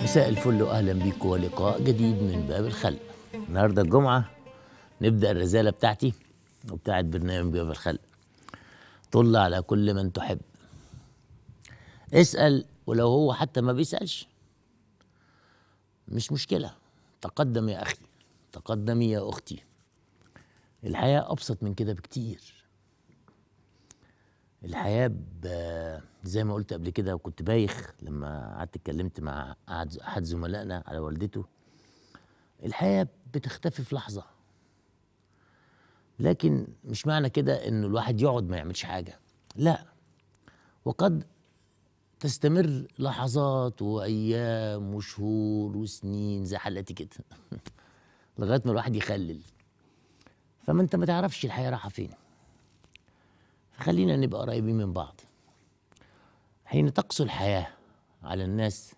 مساء الفل واهلا بيكم ولقاء جديد من باب الخلق النهارده الجمعه نبدا الرساله بتاعتي وبتاعت برنامج باب الخلق طل على كل من تحب اسال ولو هو حتى ما بيسالش مش مشكله تقدم يا اخي تقدمي يا اختي الحياه ابسط من كده بكتير الحياه ب- زي ما قلت قبل كده وكنت بايخ لما قعدت اتكلمت مع أحد- احد زملائنا على والدته الحياه بتختفي في لحظه لكن مش معنى كده انه الواحد يقعد ما يعملش حاجه لا وقد تستمر لحظات وايام وشهور وسنين زي حالتي كده لغايه ما الواحد يخلل فما انت ما تعرفش الحياه رايحه فين فخلينا نبقى قريبين من بعض حين تقسو الحياه على الناس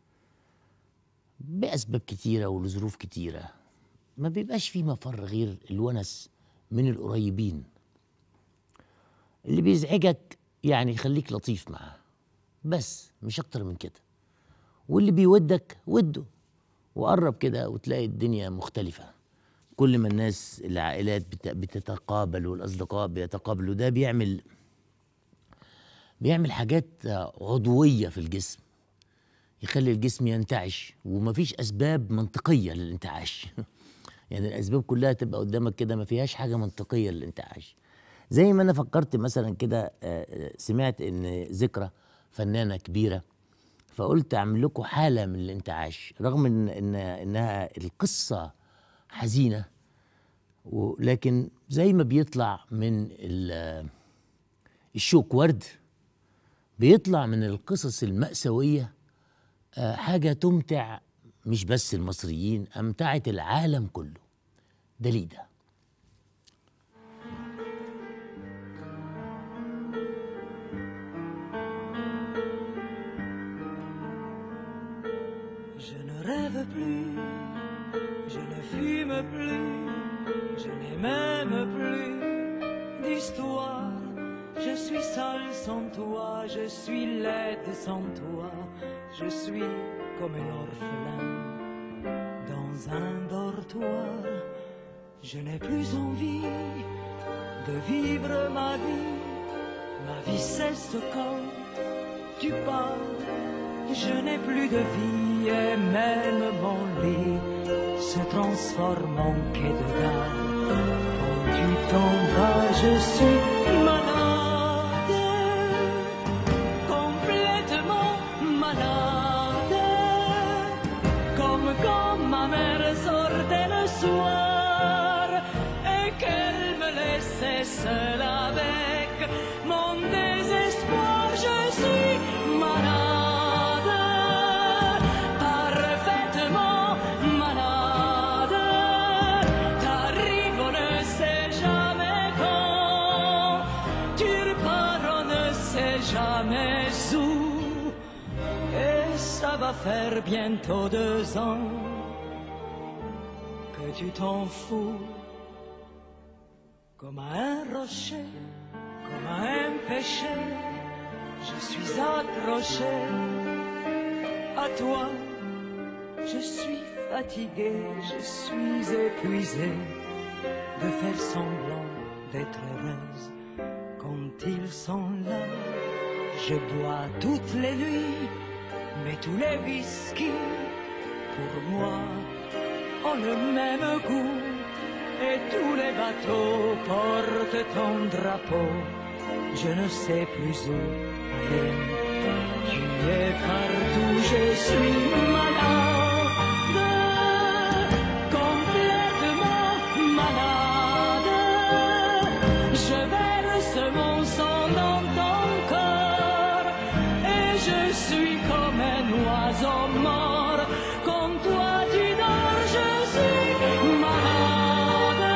باسباب كتيره ولظروف كتيره ما بيبقاش في مفر غير الونس من القريبين اللي بيزعجك يعني يخليك لطيف معاه بس مش اكتر من كده واللي بيودك وده وقرب كده وتلاقي الدنيا مختلفة كل ما الناس العائلات بت- بتتقابل والأصدقاء بيتقابلوا ده بيعمل بيعمل حاجات عضوية في الجسم يخلي الجسم ينتعش ومفيش أسباب منطقية للانتعاش يعني الأسباب كلها تبقى قدامك كده ما فيهاش حاجة منطقية للانتعاش زي ما أنا فكرت مثلا كده آه، آه، سمعت إن ذكرى فنانة كبيرة فقلت اعمل لكم حاله من الانتعاش رغم ان ان انها القصه حزينه ولكن زي ما بيطلع من ال- الشوك ورد بيطلع من القصص المأساوية آه، حاجة تمتع مش بس المصريين أمتعت العالم كله دليدا Je ne rêve plus, je ne fume plus, je n'ai même plus d'histoire. Je suis seule sans toi, je suis laide sans toi, je suis comme un orphelin dans un dortoir. Je n'ai plus envie de vivre ma vie, ma vie cesse quand tu parles. Je n'ai plus de vie et même mon lit se transforme en quai de gare. Quand tu t'en vas, je suis malade, complètement malade, comme quand ma mère sortait le soir et qu'elle me laissait seule avec mon désespoir. Je suis malade, parfaitement malade. T'arrives, on ne sait jamais quand. Tu repars, on ne sait jamais où. Et ça va faire bientôt deux ans que tu t'en fous. Comme à un rocher, comme à un péché, je suis accroché à toi. Je suis fatigué, je suis épuisé de faire semblant d'être heureuse quand ils sont là. Je bois toutes les nuits, mais tous les whisky, pour moi, ont le même goût. Et tous les bateaux portent ton drapeau. Je ne sais plus où aller. Tu es partout, je suis malade, complètement malade. Je verse mon sang dans ton corps et je suis comme un oiseau mort. Quand toi tu dors, je suis malade,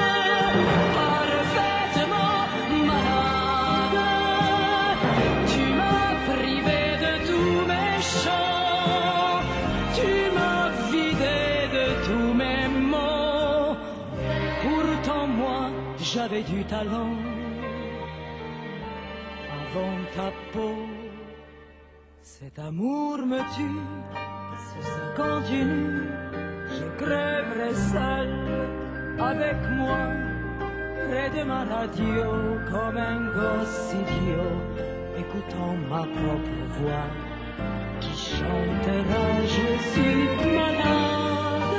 parfaitement malade. Tu m'as privé de tous mes chants, tu m'as vidé de tous mes mots. Pourtant moi j'avais du talent avant ta peau. C'est Cet amour me tue, si ça continue, je crèverai seul avec moi, près de ma radio, comme un gosse idiot, écoutant ma propre voix qui chantera Je suis malade,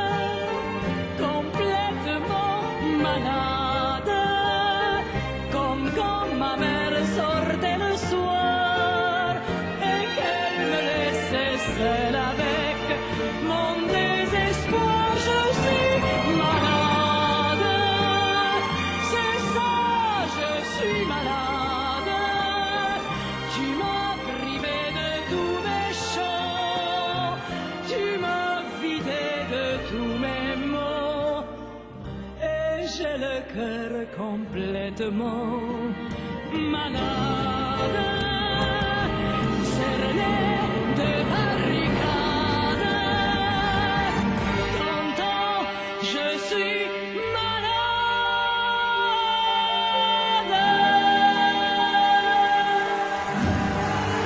complètement malade, comme quand ma mère sortait le soir et qu'elle me laissait seule avec mon désespoir. Je suis malade, c'est ça, je suis malade. Tu m'as privé de tous mes chants, tu m'as vidé de tous mes mots, et j'ai le cœur complètement malade. Cerné de barricades, t'entends, je suis malade.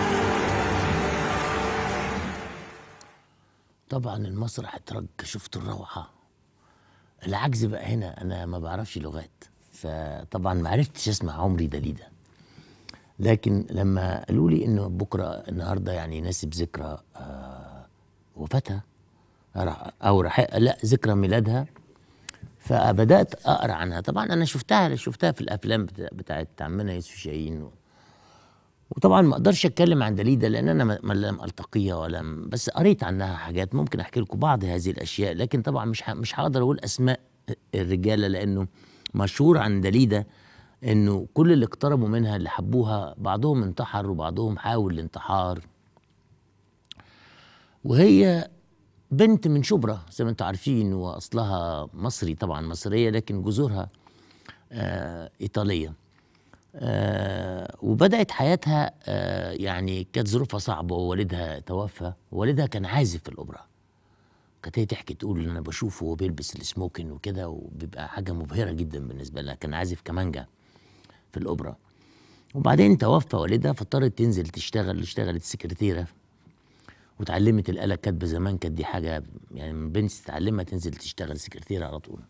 طبعا المسرح اترج شفت الروعه العجز بقى هنا انا ما بعرفش لغات فطبعا ما عرفتش اسمع عمري دليده لكن لما قالوا لي انه بكره النهارده يعني يناسب ذكرى آه وفاتها راح- او رح لا ذكرى ميلادها فبدات اقرا عنها طبعا انا شفتها شفتها في الافلام بتا- بتاعت عمنا يوسف شاهين و- وطبعا ما اقدرش اتكلم عن دليده لان انا ما ما لم التقيها ولا م- بس قريت عنها حاجات ممكن احكي لكم بعض هذه الاشياء لكن طبعا مش ه- مش هقدر اقول اسماء الرجاله لانه مشهور عن دليده انه كل اللي اقتربوا منها اللي حبوها بعضهم انتحر وبعضهم حاول الانتحار وهي بنت من شبرا زي ما انتم عارفين واصلها مصري طبعا مصريه لكن جذورها آه ايطاليه آه وبدأت حياتها آه يعني كانت ظروفها صعبة ووالدها توفى والدها كان عازف في الأوبرا كانت هي تحكي تقول إن أنا بشوفه وهو بيلبس السموكن وكده وبيبقى حاجة مبهرة جدا بالنسبة لها كان عازف كمانجا في الأوبرا وبعدين توفى والدها فاضطرت تنزل تشتغل اشتغلت سكرتيرة وتعلمت الآلة الكاتبة زمان كانت دي حاجة يعني من بنت تتعلمها تنزل تشتغل سكرتيرة على طول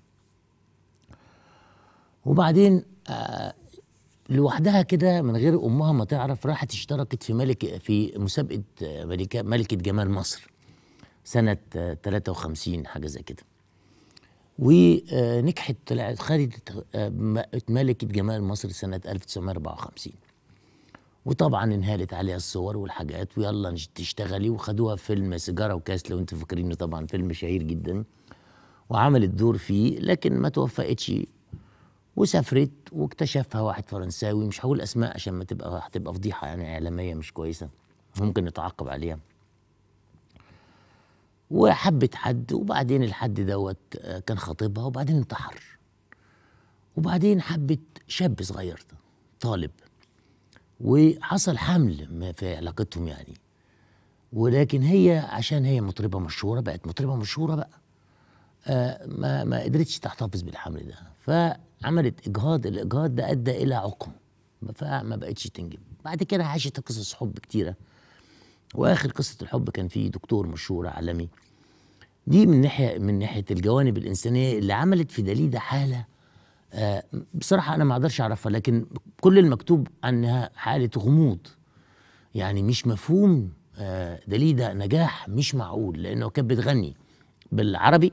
وبعدين آه لوحدها كده من غير امها ما تعرف راحت اشتركت في ملك في مسابقه آه، ملكه ملكه جمال مصر سنه آه، 53 حاجه زي كده ونجحت طلعت خدت آه، م- ملكه جمال مصر سنه 1954 وطبعا انهالت عليها الصور والحاجات ويلا نش- تشتغلي وخدوها في فيلم سيجاره وكاس لو انتوا فاكرينه طبعا فيلم شهير جدا وعملت دور فيه لكن ما توفقتش وسافرت واكتشفها واحد فرنساوي مش هقول اسماء عشان ما تبقى هتبقى فضيحه يعني اعلاميه مش كويسه ممكن نتعاقب عليها وحبت حد وبعدين الحد دوت آه، كان خطيبها وبعدين انتحر وبعدين حبت شاب صغير طالب وحصل حمل ما في علاقتهم يعني ولكن هي عشان هي مطربه مشهوره بقت مطربه مشهوره بقى آه، ما ما قدرتش تحتفظ بالحمل ده فعملت اجهاض الاجهاض ده ادى الى عقم فما بقتش تنجب بعد كده عاشت قصص حب كتيره واخر قصه الحب كان في دكتور مشهور عالمي دي من ناحيه من ناحيه الجوانب الانسانيه اللي عملت في دليده حاله آه، بصراحه انا ما اقدرش اعرفها لكن كل المكتوب عنها حاله غموض يعني مش مفهوم آه، دليده نجاح مش معقول لانه كانت بتغني بالعربي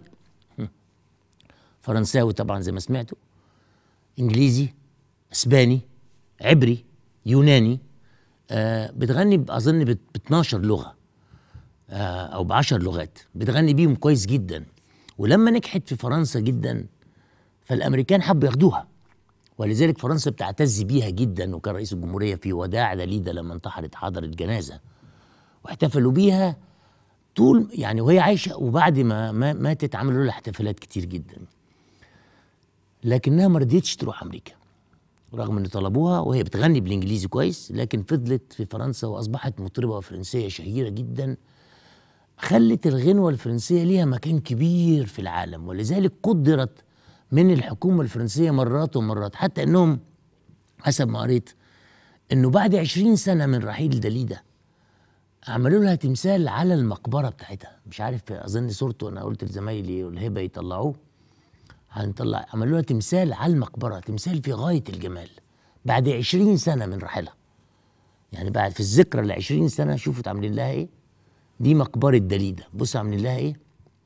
فرنساوي طبعا زي ما سمعتوا انجليزي اسباني عبري يوناني آه بتغني ب- اظن ب 12 لغه آه او ب 10 لغات بتغني بيهم كويس جدا ولما نجحت في فرنسا جدا فالامريكان حبوا ياخدوها ولذلك فرنسا بتعتز بيها جدا وكان رئيس الجمهوريه في وداع دليده لما انتحرت حضرت جنازه واحتفلوا بيها طول يعني وهي عايشه وبعد ما ما- ماتت عملوا لها احتفالات كتير جدا لكنها ما رضيتش تروح امريكا رغم ان طلبوها وهي بتغني بالانجليزي كويس لكن فضلت في فرنسا واصبحت مطربه فرنسيه شهيره جدا خلت الغنوه الفرنسيه ليها مكان كبير في العالم ولذلك قدرت من الحكومه الفرنسيه مرات ومرات حتى انهم حسب ما قريت انه بعد عشرين سنه من رحيل دليده عملوا لها تمثال على المقبره بتاعتها مش عارف اظن صورته انا قلت لزمايلي والهبه يطلعوه هنطلع عملوا لها تمثال على المقبره تمثال في غايه الجمال بعد عشرين سنه من رحلها يعني بعد في الذكرى ل 20 سنه شوفوا عاملين لها ايه دي مقبره دليده بصوا عاملين لها ايه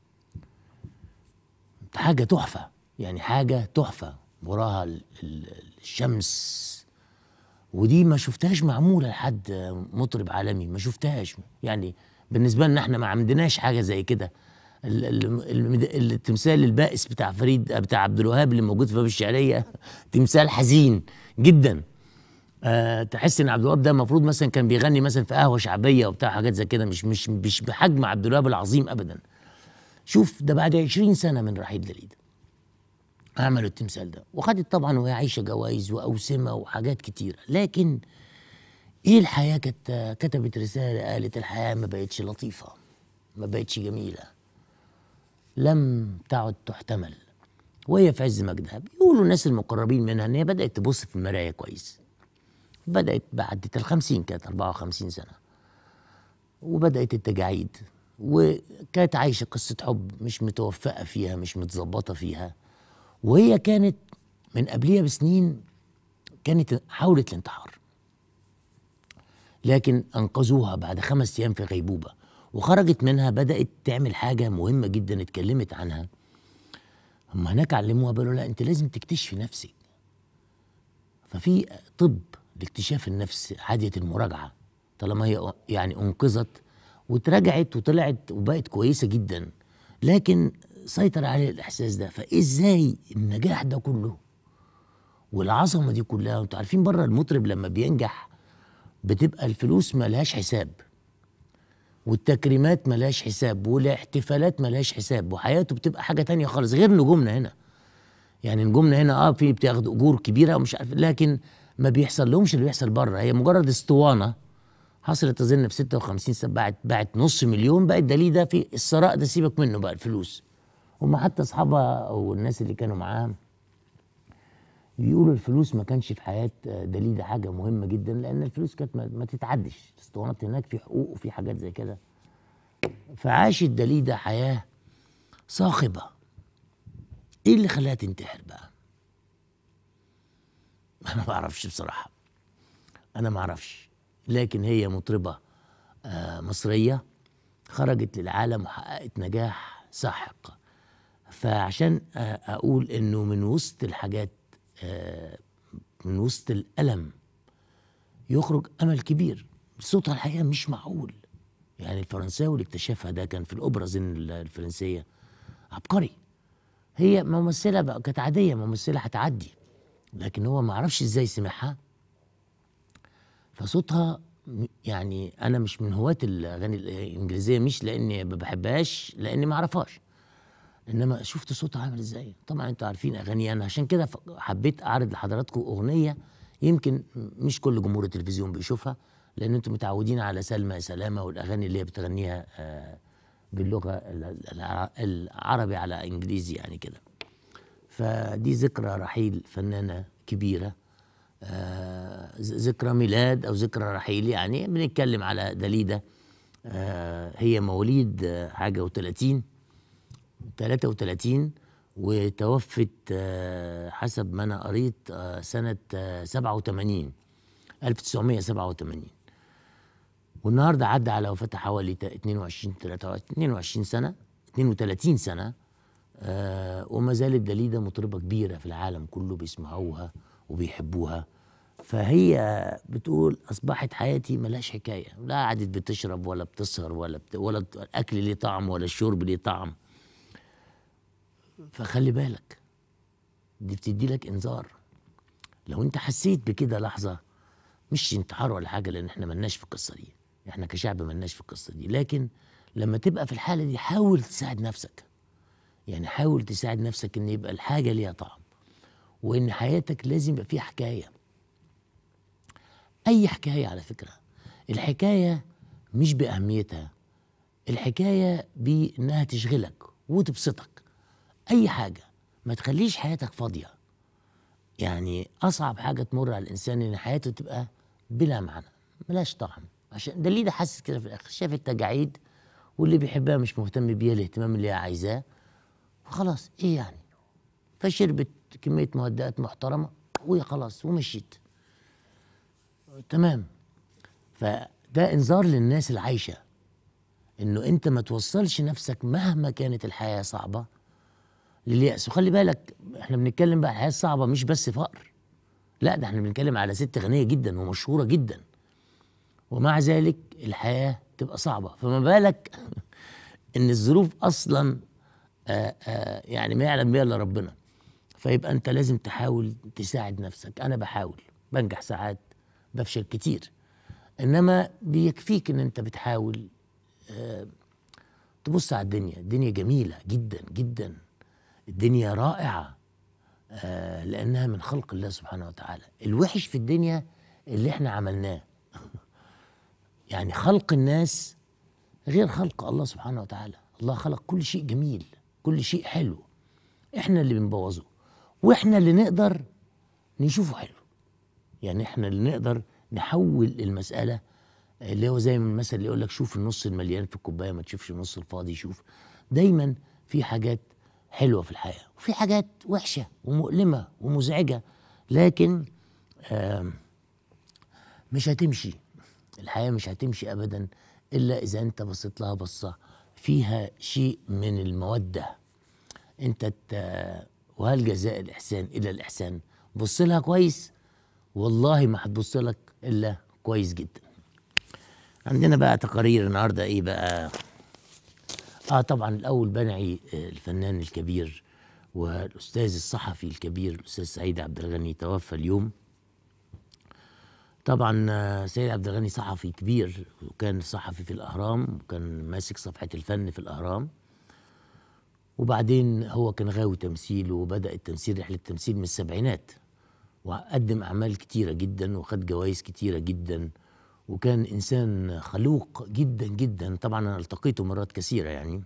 حاجه تحفه يعني حاجه تحفه وراها ال- ال- الشمس ودي ما شفتهاش معموله لحد مطرب عالمي ما شفتهاش يعني بالنسبه لنا احنا ما عندناش حاجه زي كده ال- ال- ال- التمثال البائس بتاع فريد بتاع عبد الوهاب اللي موجود في باب الشعريه تمثال حزين جدا أه تحس ان عبد الوهاب ده المفروض مثلا كان بيغني مثلا في قهوه شعبيه وبتاع حاجات زي كده مش مش مش بحجم عبد الوهاب العظيم ابدا شوف ده بعد 20 سنه من رحيل دليده عملوا التمثال ده وخدت طبعا وهي عايشه جوائز واوسمه وحاجات كتيره لكن ايه الحياه كانت كتبت رساله قالت الحياه ما بقتش لطيفه ما بقتش جميله لم تعد تحتمل وهي في عز مجدها بيقولوا الناس المقربين منها ان هي بدات تبص في المرايه كويس بدات بعد الخمسين كانت 54 سنه وبدات التجاعيد وكانت عايشه قصه حب مش متوفقه فيها مش متظبطه فيها وهي كانت من قبليها بسنين كانت حاولت الانتحار لكن انقذوها بعد خمس ايام في غيبوبه وخرجت منها بدات تعمل حاجه مهمه جدا اتكلمت عنها هم هناك علموها قالوا لا انت لازم تكتشفي نفسك ففي طب لاكتشاف النفس عاديه المراجعه طالما هي يعني انقذت واتراجعت وطلعت وبقت كويسه جدا لكن سيطر عليه الاحساس ده فازاي النجاح ده كله والعظمه دي كلها انتوا عارفين بره المطرب لما بينجح بتبقى الفلوس ملهاش حساب والتكريمات ملهاش حساب والاحتفالات ملهاش حساب وحياته بتبقى حاجه تانية خالص غير نجومنا هنا يعني نجومنا هنا اه في بتاخد اجور كبيره ومش عارف لكن ما بيحصل لهمش اللي بيحصل بره هي مجرد اسطوانه حصلت اظن في 56 سنه باعت باعت نص مليون بقت دليده في الثراء ده سيبك منه بقى الفلوس هم حتى اصحابها او الناس اللي كانوا معاها بيقولوا الفلوس ما كانش في حياه دليده حاجه مهمه جدا لان الفلوس كانت ما, ما تتعدش الاسطوانات هناك في حقوق وفي حاجات زي كده فعاشت دليده حياه صاخبه ايه اللي خلاها تنتحر بقى انا ما اعرفش بصراحه انا ما اعرفش لكن هي مطربه آه مصريه خرجت للعالم وحققت نجاح ساحق فعشان آه اقول انه من وسط الحاجات آه من وسط الالم يخرج امل كبير صوتها الحقيقه مش معقول يعني الفرنساوي اللي اكتشفها ده كان في الاوبرا زين الفرنسيه عبقري هي ممثله بقى كانت عاديه ممثله هتعدي لكن هو ما عرفش ازاي سمعها فصوتها يعني انا مش من هواة الاغاني الانجليزيه مش لاني ما بحبهاش لاني ما اعرفهاش انما شفت صوتها عامل ازاي طبعا انتوا عارفين اغاني انا عشان كده حبيت اعرض لحضراتكم اغنيه يمكن مش كل جمهور التلفزيون بيشوفها لان انتوا متعودين على سلمى سلامه والاغاني اللي هي بتغنيها باللغه العربي على انجليزي يعني كده فدي ذكرى رحيل فنانه كبيره آه ذكرى ميلاد او ذكرى رحيل يعني بنتكلم على دليده آه هي مواليد آه حاجه و30 33 وتوفت آه حسب ما انا قريت آه سنه آه 87 1987 والنهارده عدى على وفاتها حوالي 22 22 سنه 32 سنه آه وما زالت دليده مطربه كبيره في العالم كله بيسمعوها وبيحبوها فهي بتقول اصبحت حياتي ملهاش حكايه لا قعدت بتشرب ولا بتسهر ولا بت... ولا الاكل ليه طعم ولا الشرب ليه طعم فخلي بالك دي بتدي لك انذار لو انت حسيت بكده لحظه مش انتحار ولا حاجه لان احنا ملناش في القصه دي احنا كشعب ملناش في القصه دي لكن لما تبقى في الحاله دي حاول تساعد نفسك يعني حاول تساعد نفسك ان يبقى الحاجه ليها طعم وان حياتك لازم يبقى فيها حكايه اي حكايه على فكره الحكايه مش باهميتها الحكايه بانها تشغلك وتبسطك اي حاجه ما تخليش حياتك فاضيه يعني اصعب حاجه تمر على الانسان ان حياته تبقى بلا معنى ملاش طعم عشان ده ليه ده حاسس كده في الاخر شاف التجاعيد واللي بيحبها مش مهتم بيها الاهتمام اللي هي عايزاه وخلاص ايه يعني فشربت كميه مهدئات محترمه وهي خلاص ومشيت تمام فده انذار للناس اللي عايشه انه انت ما توصلش نفسك مهما كانت الحياه صعبه لليأس وخلي بالك احنا بنتكلم بقى الحياه الصعبه مش بس فقر لا ده احنا بنتكلم على ست غنيه جدا ومشهوره جدا ومع ذلك الحياه تبقى صعبه فما بالك ان الظروف اصلا آآ آآ يعني ما يعلم بها الا ربنا فيبقى انت لازم تحاول تساعد نفسك انا بحاول بنجح ساعات بفشل كتير انما بيكفيك ان انت بتحاول آه، تبص على الدنيا الدنيا جميله جدا جدا الدنيا رائعه آه، لانها من خلق الله سبحانه وتعالى الوحش في الدنيا اللي احنا عملناه يعني خلق الناس غير خلق الله سبحانه وتعالى الله خلق كل شيء جميل كل شيء حلو احنا اللي بنبوظه واحنا اللي نقدر نشوفه حلو يعني احنا اللي نقدر نحول المسألة اللي هو زي ما المثل اللي يقول لك شوف النص المليان في الكوباية ما تشوفش النص الفاضي شوف دايما في حاجات حلوة في الحياة وفي حاجات وحشة ومؤلمة ومزعجة لكن آم، مش هتمشي الحياة مش هتمشي أبدا إلا إذا أنت بصيت لها بصة فيها شيء من المودة أنت ت- وهل جزاء الإحسان إلا الإحسان بص لها كويس والله ما هتبص لك إلا كويس جدا عندنا بقى تقارير النهارده إيه بقى اه طبعا الاول بنعي آه، الفنان الكبير والاستاذ الصحفي الكبير الاستاذ سعيد عبد الغني توفى اليوم طبعا آه، سيد عبد الغني صحفي كبير وكان صحفي في الاهرام وكان ماسك صفحه الفن في الاهرام وبعدين هو كان غاوي تمثيل وبدا التمثيل رحله التمثيل من السبعينات وقدم اعمال كتيره جدا وخد جوائز كتيره جدا وكان انسان خلوق جدا جدا طبعا انا التقيته مرات كثيره يعني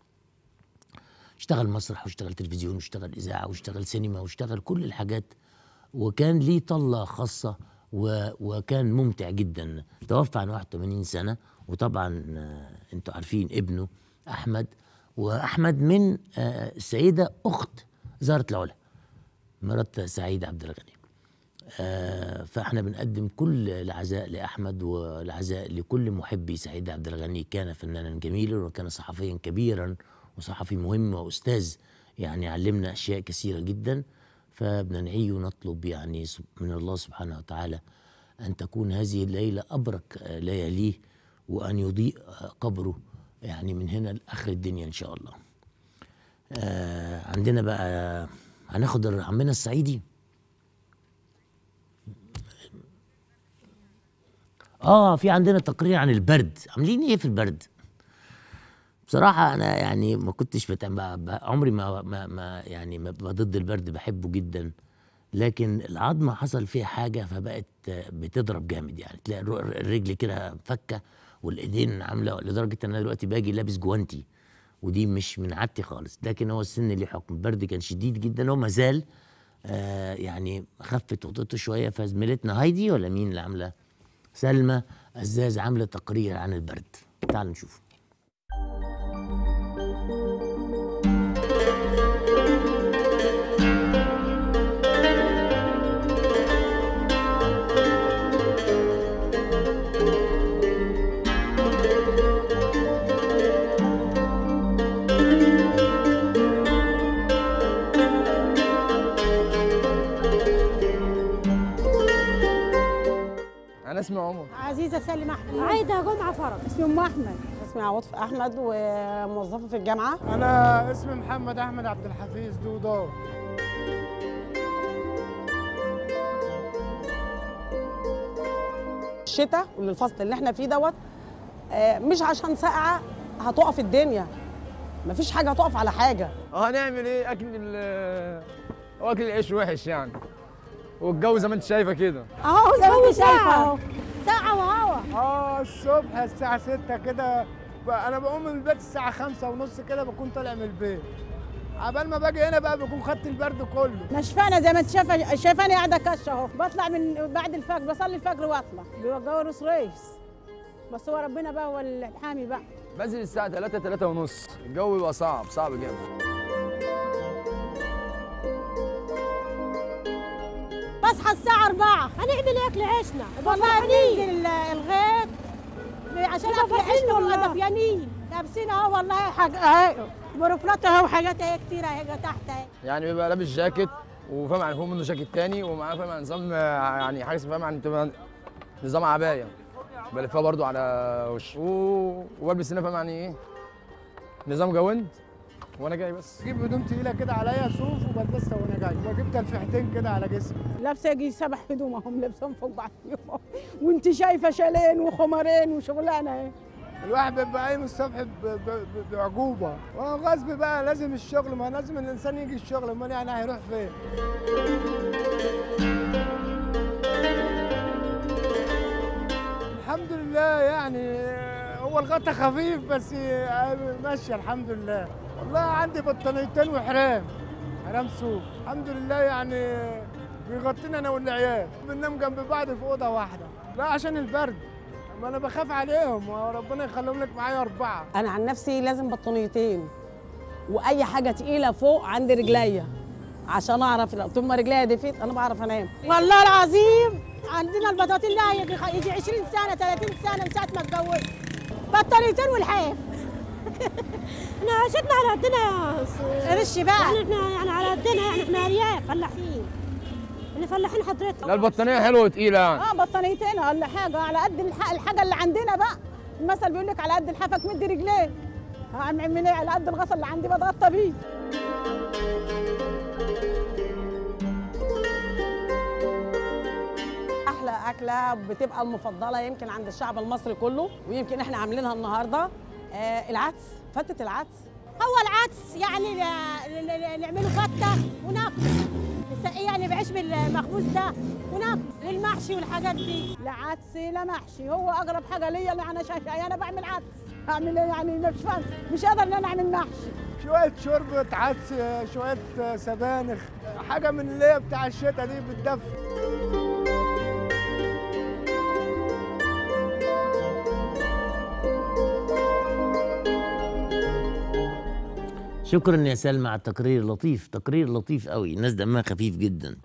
اشتغل مسرح واشتغل تلفزيون واشتغل اذاعه واشتغل سينما واشتغل كل الحاجات وكان ليه طله خاصه و... وكان ممتع جدا توفى عن 81 سنه وطبعا آه، انتوا عارفين ابنه احمد واحمد من آه، السيده اخت زهره العلا مرات سعيد عبد الغني آه، فاحنا بنقدم كل العزاء لاحمد والعزاء لكل محبي سعيد عبد الغني كان فنانا جميلا وكان صحفيا كبيرا وصحفي مهم واستاذ يعني علمنا اشياء كثيره جدا فبننعيه ونطلب يعني سب- من الله سبحانه وتعالى ان تكون هذه الليله ابرك آه، لياليه وان يضيء آه، قبره يعني من هنا لاخر الدنيا ان شاء الله. آه عندنا بقى هناخد عمنا الصعيدي اه في عندنا تقرير عن البرد عاملين ايه في البرد بصراحة أنا يعني ما كنتش بتع... ب- ب- عمري ما ما, ما يعني ما ببقى ضد البرد بحبه جدا لكن العظمة حصل فيها حاجة فبقت آه، بتضرب جامد يعني تلاقي الر- الرجل كده فكة والإيدين عاملة لدرجة إن أنا دلوقتي باجي لابس جوانتي ودي مش من عادتي خالص لكن هو السن ليه حكم البرد كان شديد جدا هو ما زال آه يعني خفت وطته شوية فزميلتنا هايدي ولا مين اللي عاملة سلمى أزاز عاملة تقرير عن البرد تعالوا نشوف انا اسمي عمر عزيزة سالم أحمد عايدة جمعة فرج اسمي أم أحمد اسمي عواطف احمد وموظفه في الجامعه انا اسمي محمد احمد عبد الحفيظ دودار الشتاء والفصل اللي احنا فيه دوت آه، مش عشان ساقعه هتقف الدنيا مفيش حاجه هتقف على حاجه اه هنعمل ايه اكل ال هو اكل العيش وحش يعني والجو زي ما انت شايفه كده أهو زي ما أنت شايفة ساعة. أهو ساعة وهوا اه الصبح الساعة 6 كده ب- انا بقوم من البيت الساعة 5 ونص كده بكون طالع من البيت عبال ما باجي هنا بقى بكون خدت البرد كله نشفانة زي ما أنت شايفة شايفاني قاعدة كش أهو بطلع من بعد الفجر بصلي الفجر وأطلع بيبقى الجو ريس ريس بس هو ربنا بقى هو الحامي بقى بنزل الساعه 3 3 ونص الجو بيبقى صعب صعب جامد بصحى الساعة 4 هنعمل اكل عيشنا والله بننزل الغيط عشان اكل عيشنا والله دفيانين لابسين اهو والله حاجة اهي بروفلات اهو وحاجات اهي كتير اهي تحت اهي يعني بيبقى لابس جاكيت وفاهم يعني فوق منه جاكيت تاني ومعاه فاهم يعني نظام آه، يعني حاجه اسمها فاهم يعني تبقى نظام عبايه بلفها برضو على وشي و- وبلبس هنا فاهم يعني ايه نظام جوند وانا جاي بس اجيب هدوم تقيله كده عليا صوف وبلبسها وانا جاي واجيب تلفيحتين كده على جسمي لابسه يجي سبع هدوم اهم لابسهم فوق بعضهم وانت شايفه شالين وخمرين وشغلانه اهي الواحد بيبقى قايم الصبح ب- ب- ب- بعجوبه وغصب بقى لازم الشغل ما لازم الانسان يجي الشغل امال يعني هيروح فين الحمد لله يعني هو الغطا خفيف بس ماشيه الحمد لله والله عندي بطانيتين وحرام حرام سوق الحمد لله يعني بيغطينا انا والعيال بننام جنب بعض في اوضه واحده لا عشان البرد ما انا بخاف عليهم وربنا يخليهم لك معايا اربعه انا عن نفسي لازم بطانيتين واي حاجه تقيله فوق عند رجليا عشان اعرف لو طول ما رجليا دفيت انا بعرف انام والله العظيم عندنا البطاطين لها يجي يجي 20 سنه 30 سنه من ساعه ما اتجوزت بطانيتين والحاف احنا عشتنا على قدنا يا رش بقى يعني احنا يعني على قدنا يعني احنا رياف فلاحين اللي فلاحين حضرتك لا البطانيه حلوه وتقيله يعني اه بطانيتين ولا حاجه على قد الح... الحاجه اللي عندنا بقى المثل بيقول لك على قد لحافك مد رجليك هعمل ايه على قد الغطا اللي عندي بتغطى بيه احلى اكله بتبقى المفضله يمكن عند الشعب المصري كله ويمكن احنا عاملينها النهارده آه العدس فتة العدس هو العدس يعني ن- ن- نعمله فته وناكل نسقيه يعني بعيش بالمخبوز ده وناكل للمحشي والحاجات دي لا عدس لا محشي هو اقرب حاجه ليا اللي انا شايفه انا بعمل عدس اعمل ايه يعني مش فاهم مش قادر ان انا اعمل محشي شويه شوربه عدس شويه سبانخ حاجه من اللي هي بتاع الشتا دي بتدفي شكرا يا سلمى على التقرير اللطيف تقرير لطيف قوي الناس دمها خفيف جدا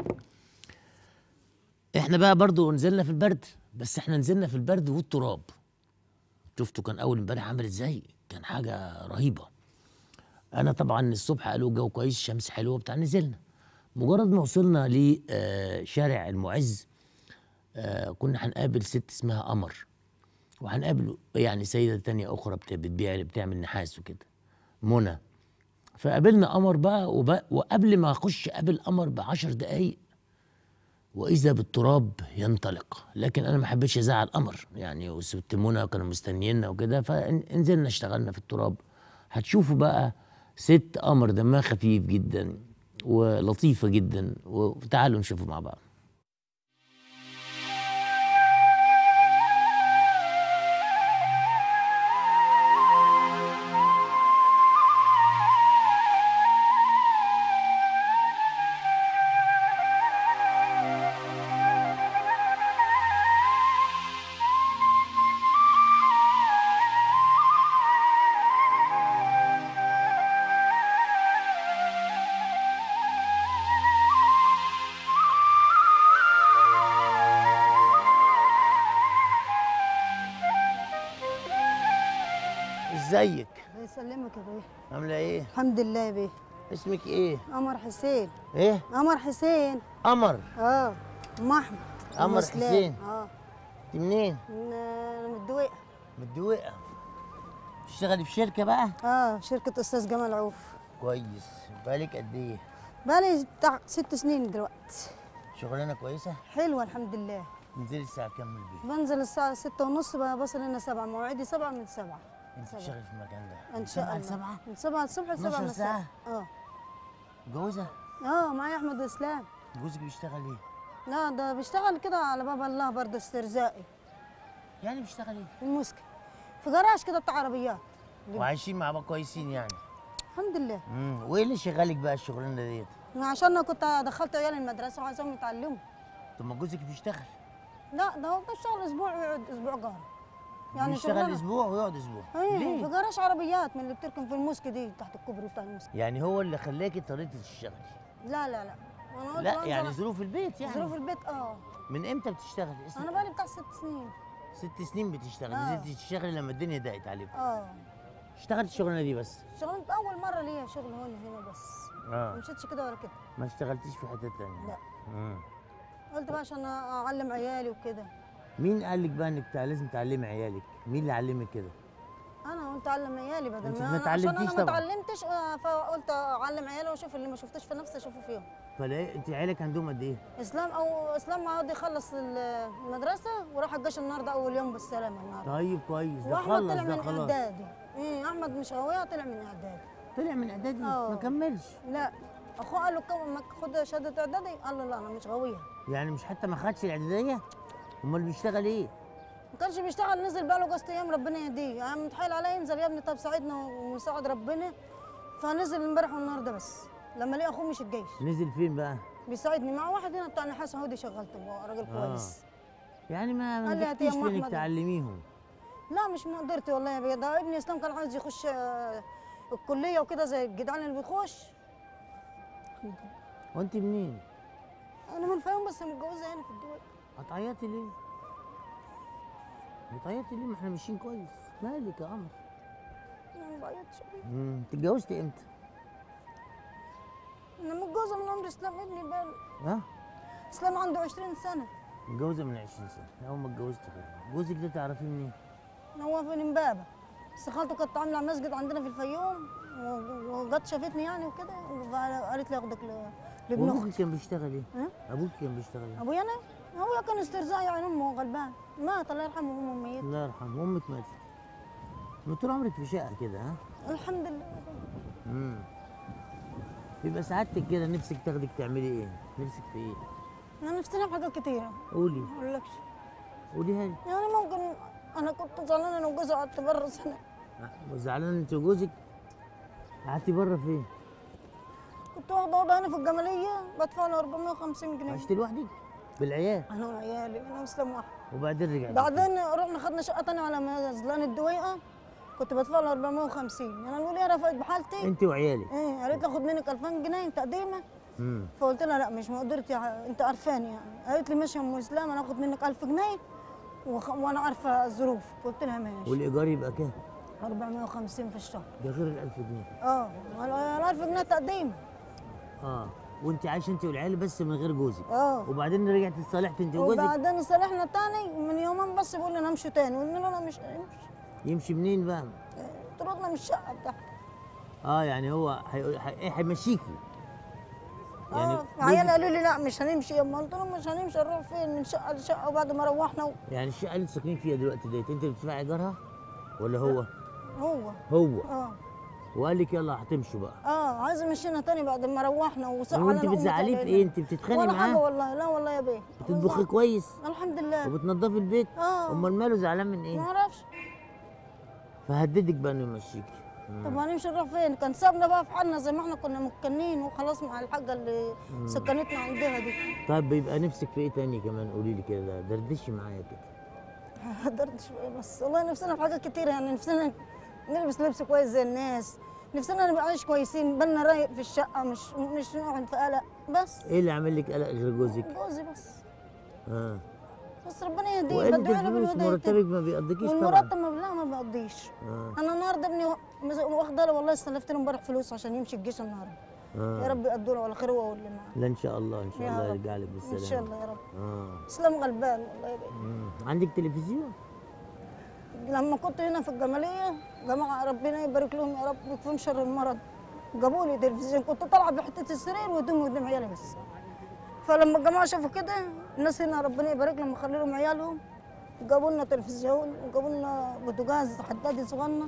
احنا بقى برضو نزلنا في البرد بس احنا نزلنا في البرد والتراب شفتوا كان اول امبارح عامل ازاي كان حاجه رهيبه انا طبعا الصبح قالوا الجو كويس شمس حلوه بتاع نزلنا مجرد ما وصلنا لشارع المعز آه، كنا هنقابل ست اسمها قمر وهنقابل يعني سيده تانية اخرى بت- بتبيع بتعمل نحاس وكده منى فقابلنا قمر بقى وب... وقبل ما اخش قابل قمر بعشر دقايق واذا بالتراب ينطلق لكن انا ما حبيتش ازعل قمر يعني وست منى كانوا مستنيينا وكده فنزلنا اشتغلنا في التراب هتشوفوا بقى ست قمر دمها خفيف جدا ولطيفه جدا وتعالوا نشوفوا مع بعض ازيك الله يسلمك يا بيه عامله ايه الحمد لله يا بيه اسمك ايه قمر حسين ايه قمر حسين قمر اه ام احمد أم قمر إسلام. حسين. اه انت منين من آه، من الدويقه من الدويقه بتشتغلي في شركه بقى اه شركه استاذ جمال عوف كويس بالك قد ايه بقالي بتاع ست سنين دلوقتي شغلانه كويسه حلوه الحمد لله تنزلي الساعه كام من البيت بنزل الساعه ستة ونص بقى بصل هنا سبعة مواعيدي سبعة من سبعة انت سبعة. بتشتغلي في المكان ده ان من شاء سبعة الله لسبعة من سبعة الصبح لسبعة 12 مساء ساعة؟ اه متجوزه اه معايا احمد اسلام جوزك بيشتغل ايه لا ده بيشتغل كده على باب الله برضه استرزاقي يعني بيشتغل ايه في المسكن في جراج كده بتاع عربيات وعايشين مع بعض كويسين يعني الحمد لله امم وايه اللي شغالك بقى الشغلانه ديت عشان انا كنت دخلت عيالي المدرسه وعايزهم يتعلموا طب ما جوزك بيشتغل لا ده هو بيشتغل اسبوع ويقعد اسبوع جاره يعني بيشتغل شغلانه اسبوع ويقعد اسبوع ايه ليه؟ في جراج عربيات من اللي بتركن في الموسك دي تحت الكوبري بتاع الموسك يعني هو اللي خلاكي اضطريتي تشتغلي لا لا لا انا قلت لا أنزل يعني أ- ظروف البيت يعني ظروف البيت اه من امتى بتشتغلي؟ اسم- انا بقالي بتاع ست سنين ست سنين بتشتغلي آه. نزلتي تشتغلي لما الدنيا ضاقت عليكم اه اشتغلت الشغلانه دي بس شغلت اول مره ليا شغل هون هنا بس ما اه مشيتش كده ولا كده ما اشتغلتيش في حته ثانيه لا مم. قلت بقى عشان اعلم عيالي وكده مين قال لك بقى انك تع- لازم تعلمي عيالك؟ مين اللي علمك كده؟ انا قلت اعلم عيالي بدل أنت ما ما أنا عشان اتعلمتيش انا ما طبعاً. اتعلمتش آه، فقلت اعلم عيالي واشوف اللي ما شفتش في نفسي اشوفه فيهم فلا انت عيالك عندهم قد ايه؟ اسلام او اسلام عاد يخلص ال- المدرسه وراح الجيش النهارده اول يوم بالسلامه النهارده طيب كويس ده واحمد خلص طلع ده من خلاص اعدادي ايه احمد مش غاويه طلع من اعدادي طلع من اعدادي آه. ما كملش لا اخوه قال له كم ما خد شهاده اعدادي قال له لا انا مش غاويه يعني مش حتى ما خدش الاعداديه؟ امال بيشتغل ايه؟ ما كانش بيشتغل نزل بقى له قصة ايام ربنا يهديه يعني متحايل عليه ينزل يا ابني طب ساعدنا ونساعد ربنا فنزل امبارح والنهارده بس لما لقى اخوه مش الجيش نزل فين بقى؟ بيساعدني مع واحد هنا بتاع نحاس سعودي شغلته هو راجل آه. كويس يعني ما ما قال لي هات جبتيش يا أم في انك أحمد. تعلميهم لا مش مقدرتي والله يا بيه ده ابني اسلام كان عايز يخش آه، الكليه وكده زي الجدعان اللي بيخش وانت منين؟ انا من الفيوم بس متجوزه هنا في الدول هتعيطي ليه؟ بتعيطي ليه؟ ما احنا ماشيين كويس مالك يا قمر؟ انا ما بعيطش امم انت اتجوزتي امتى؟ انا متجوزه من عمر اسلام ابني بقى ها؟ اسلام عنده 20 سنه متجوزه من 20 سنه اول ما اتجوزت كده جوزك ده تعرفيه منين؟ هو في امبابه بس خالته كانت عامله مسجد عندنا في الفيوم و- وجت شافتني يعني وكده وقالت لي اخدك ل- لابن وابوك اختي كان بيشتغل ايه؟ ها؟ ابوك كان بيشتغل ايه؟ ابويا انا ابويا كان استرزاق يعني امه غلبان مات الله يرحمه وامه ميت الله يرحمه امك ماتت ما طول عمرك في شقه كده ها؟ الحمد لله امم بيبقى سعادتك كده نفسك تاخدك تعملي ايه؟ نفسك في ايه؟ انا نفسنا في حاجات كتيره قولي ما اقولكش قوليها لي يعني ممكن انا كنت زعلانه انا وجوزي قعدت بره سنه زعلان انت وجوزك؟ قعدتي بره فين؟ كنت واخده اوضه هنا في الجماليه بدفع له 450 جنيه عشت لوحدك؟ بالعيال انا وعيالي انا واسلام واحد وبعدين رجعت بعدين رحنا خدنا شقه تانية على مزلان الدويقه كنت بدفع له 450 انا بقول يا رفعت بحالتي انت وعيالك ايه قالت لي اخد منك 2000 جنيه تقديمه امم فقلت لها لا مش مقدرتي ع- انت عارفاني يعني قالت لي ماشي يا ام اسلام انا اخد منك 1000 جنيه وخ... وانا عارفه الظروف قلت لها ماشي والايجار يبقى كام؟ 450 في الشهر ده غير ال 1000 جنيه اه ال 1000 جنيه تقديم اه وانت عايشه انت والعيال بس من غير جوزك اه وبعدين رجعت اتصالحت انت وجوزك وبعدين صالحنا تاني من يومين بس بيقول لي نمشوا تاني قلنا له انا مش امشي يمشي منين بقى؟ طردنا من الشقه بتاعتي اه يعني هو هي- هي- ايه هيمشيكي يعني اه عيال قالوا لي لا مش هنمشي يا أما قلت لهم مش هنمشي نروح فين من شقه لشقه وبعد ما روحنا و- يعني الشقه اللي انتوا ساكنين فيها دلوقتي ديت انت اللي بتدفعي ايجارها ولا هو؟ هو هو اه وقال لك يلا هتمشوا بقى اه عايز يمشينا تاني بعد ما روحنا وسأل وانت بتزعليه في ايه؟ انت بتتخانقي ولا حاجه معاه؟ والله لا والله يا بيه بتطبخي والله. كويس الحمد لله وبتنضفي البيت اه امال ماله زعلان من ما ايه؟ اعرفش فهددك بقى انه يمشيكي طب هنمشي نروح فين كان سابنا بقى في حالنا زي ما احنا كنا مكنين وخلاص مع الحاجه اللي سكنتنا عندها دي طيب بيبقى نفسك في ايه تاني كمان قولي لي كده دردشي معايا كده قدرت شويه بس والله نفسنا في حاجات كتير يعني نفسنا نلبس لبس كويس زي الناس نفسنا نبقى عايش كويسين بالنا رايق في الشقه مش مش نقعد في قلق بس ايه اللي عامل لك قلق غير جوزك؟ جوزي بس اه بس ربنا يهديه وقلة بدعي له الفلوس بالهدايه مرتبك ما بيقضيكيش طبعا والمرتب ما لا ما بقضيش اه انا النهارده ابني مز- واخده له والله استلفت له امبارح فلوس عشان يمشي الجيش النهارده يا اه رب يقدوا له على خير هو واللي معاه لا ان شاء الله ان شاء يا الله رب. يرجع لك بالسلامه ان شاء الله يا رب اه اسلام غلبان والله يا بيه. مم. عندك تلفزيون؟ لما كنت هنا في الجماليه جماعه ربنا يبارك لهم يا رب يكفيهم شر المرض جابوا لي تلفزيون كنت طالعه بحته السرير وهدومي قدام عيالي بس فلما الجماعه شافوا كده الناس هنا ربنا يبارك لهم ويخلي لهم عيالهم جابوا لنا تلفزيون وجابوا لنا بوتاجاز حداد صغنن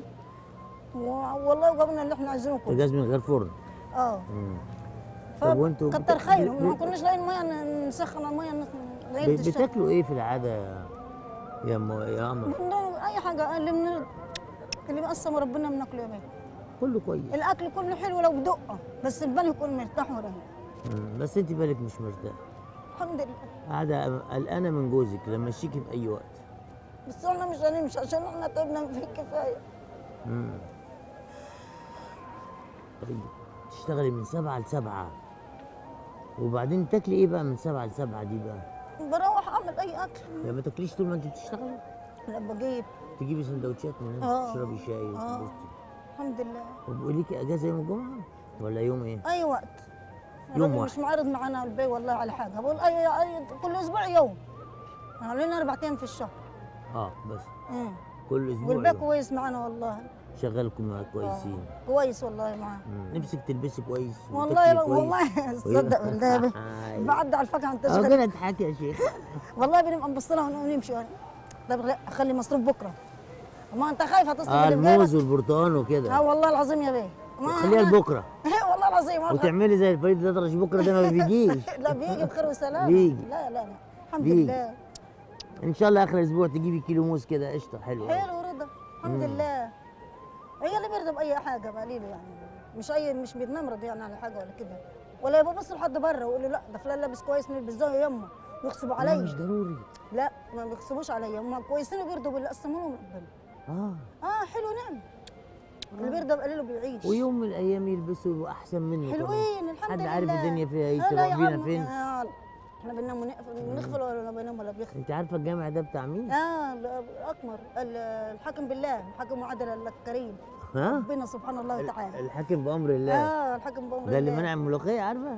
و- والله وجابوا لنا اللي احنا عايزينه كله بوتاجاز من غير فرن اه مم. طب وانتوا كتر بت- خيرهم ب- ما ب- كناش لاقيين ميه نسخن الميه ب- ليله الشتاء بتاكلوا ايه في العاده يا يا ام يا قمر؟ بن- اي حاجه اللي من اللي مقسم ربنا بناكله يا بيه كله كويس الاكل كله حلو لو بدقه بس البال يكون مرتاح ورايق مم. بس انت بالك مش مرتاح الحمد لله قاعده قلقانه من جوزك لما يشيكي في اي وقت بس احنا مش هنمشي عشان احنا تعبنا فيه كفايه طيب تشتغلي من سبعة لسبعة وبعدين تاكلي ايه بقى من سبعة لسبعة دي بقى؟ بروح اعمل اي اكل يعني ما تاكليش طول ما انت بتشتغلي؟ لا بجيب تجيبي سندوتشات من هنا آه. تشربي شاي آه. وتبصي الحمد لله وبيقول لك اجازه يوم الجمعه ولا يوم ايه؟ اي وقت يوم الراجل واحد. مش معرض معانا البي والله على حاجه بقول اي, أي كل اسبوع يوم يعني لنا اربع ايام في الشهر اه بس امم كل اسبوع والبي يوم. كويس معانا والله شغلكم معاك كويسين آه. كويس والله معاه مم. نفسك تلبسي كويس والله وتاكلي كويس. والله صدق بالله يا بيه. آه. بعد على الفاكهه انت اه شغال كده اضحكي يا شيخ والله بنبقى نبصلها ونمشي يعني طب لا، اخلي مصروف بكره ما انت خايفه تصرف اه اللي في الموز جيبك. والبرتقال اه وكده والله العظيم يا بيه ما خليها أنا- لبكره والله العظيم والله. وتعملي زي الفريد الأطرش بكره ده ما بيجيش لا بيجي بخير وسلام بيجي. لا لا لا الحمد بيجي. لله ان شاء الله اخر الاسبوع تجيبي كيلو موز كده قشطه حلو أوي. حلو رضا الحمد لله هي اللي بيرضى باي حاجه بقليله يعني مش اي مش بنمرض يعني على حاجه ولا كده ولا يبقى بص لحد بره ويقول له لا ده فلان لابس كويس نلبس زيه يمه ويغصبوا لا مش عليا ضروري لا ما بيغصبوش عليا هم كويسين وبيرضوا باللي قسموا لهم ربنا اه اه حلو نعم اللي بيرضى بقليله بيعيش ويوم من الايام يلبسوا يبقوا احسن منه كمان. حلوين الحمد حد لله عارف الدنيا فيها ايه هلا تروح يا بينا عم. فين آه، احنا بننام ونقفل بنغفل ولا بننام ولا بيغفل انت عارفه الجامع ده بتاع مين اه الاكمر ال- الحاكم بالله الحاكم معادل الكريم ها ربنا سبحانه الله وتعالى الحاكم بامر الله اه الحاكم بامر ده اللي الله. منع الملوخيه عارفه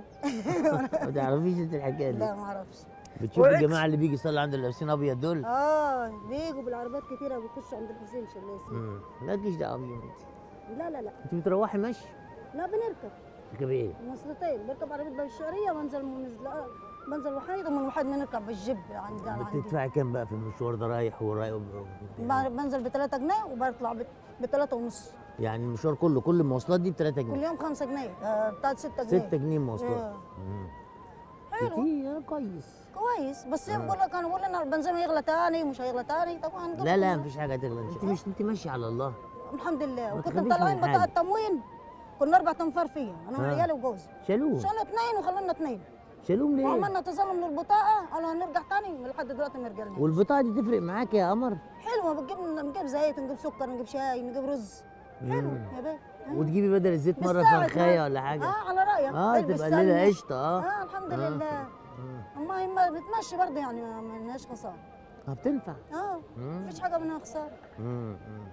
ما تعرفيش انت الحكايه دي لا ما اعرفش بتشوف وعكس. الجماعه اللي بيجي يصلي عند اللابسين ابيض دول اه بيجوا بالعربيات كتيره بيخشوا عند الحسين شلاسي مم. لا تجيش دعوه بيهم انت لا لا لا انت بتروحي مشي لا بنركب تركبي ايه مواصلتين بركب عربيه باب الشعريه وانزل منزل بنزل وحيد ومن وحيد بنركب بالجيب عندي أنا عندي بتدفعي كام بقى في المشوار ده رايح ورايح ب- بنزل ب 3 جنيه وبطلع ب 3 ونص يعني المشوار كله كل المواصلات دي ب 3 كل جنيه يوم 5 جنيه آه، بتاعت 6 جنيه 6 جنيه مواصلات آه. مم. حلو كتير آه، كويس كويس بس بقول لك انا بقول لنا البنزين هيغلى تاني مش هيغلى تاني طبعا هنجيب لا لا لكم. مفيش حاجه تغلى انت مش انت ماشيه على الله الحمد لله ما وكنت تخافيش مطلعين من بطاقه حاجة. تموين كنا اربع تنفار فيها انا آه. وعيالي وجوزي شالوه شالنا اثنين وخلونا اثنين شالوهم ليه وعملنا تظلم للبطاقه قالوا هنرجع تاني لحد دلوقتي ما رجعناش والبطاقه دي تفرق معاك يا قمر حلوه بتجيب نجيب زيت نجيب سكر نجيب شاي نجيب رز حلو مم. يا بيه وتجيبي بدل الزيت مش مره ساعة فرخايه ما- ولا حاجه اه على رايك اه البس تبقى الليله سمنة. قشطه اه اه الحمد آه. لله مم. اما ما بتمشي برضه يعني ما ما لناش خساره اه بتنفع اه مم. مفيش حاجه منها خساره مم. مم.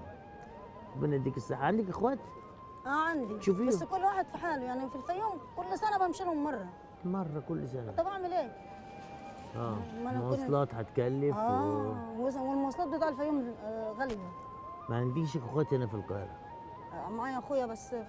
ربنا يديك الصحه عندك اخوات اه عندي شوفيهم. بس كل واحد في حاله يعني في الفيوم كل سنه بمشي لهم مره مره كل سنه طب اعمل ايه؟ اه ما أنا كل- مواصلات هتكلف و... اه وز- والمواصلات بتاع الفيوم آه، غاليه ما عنديش اخوات هنا في القاهره آه، معايا اخويا بس في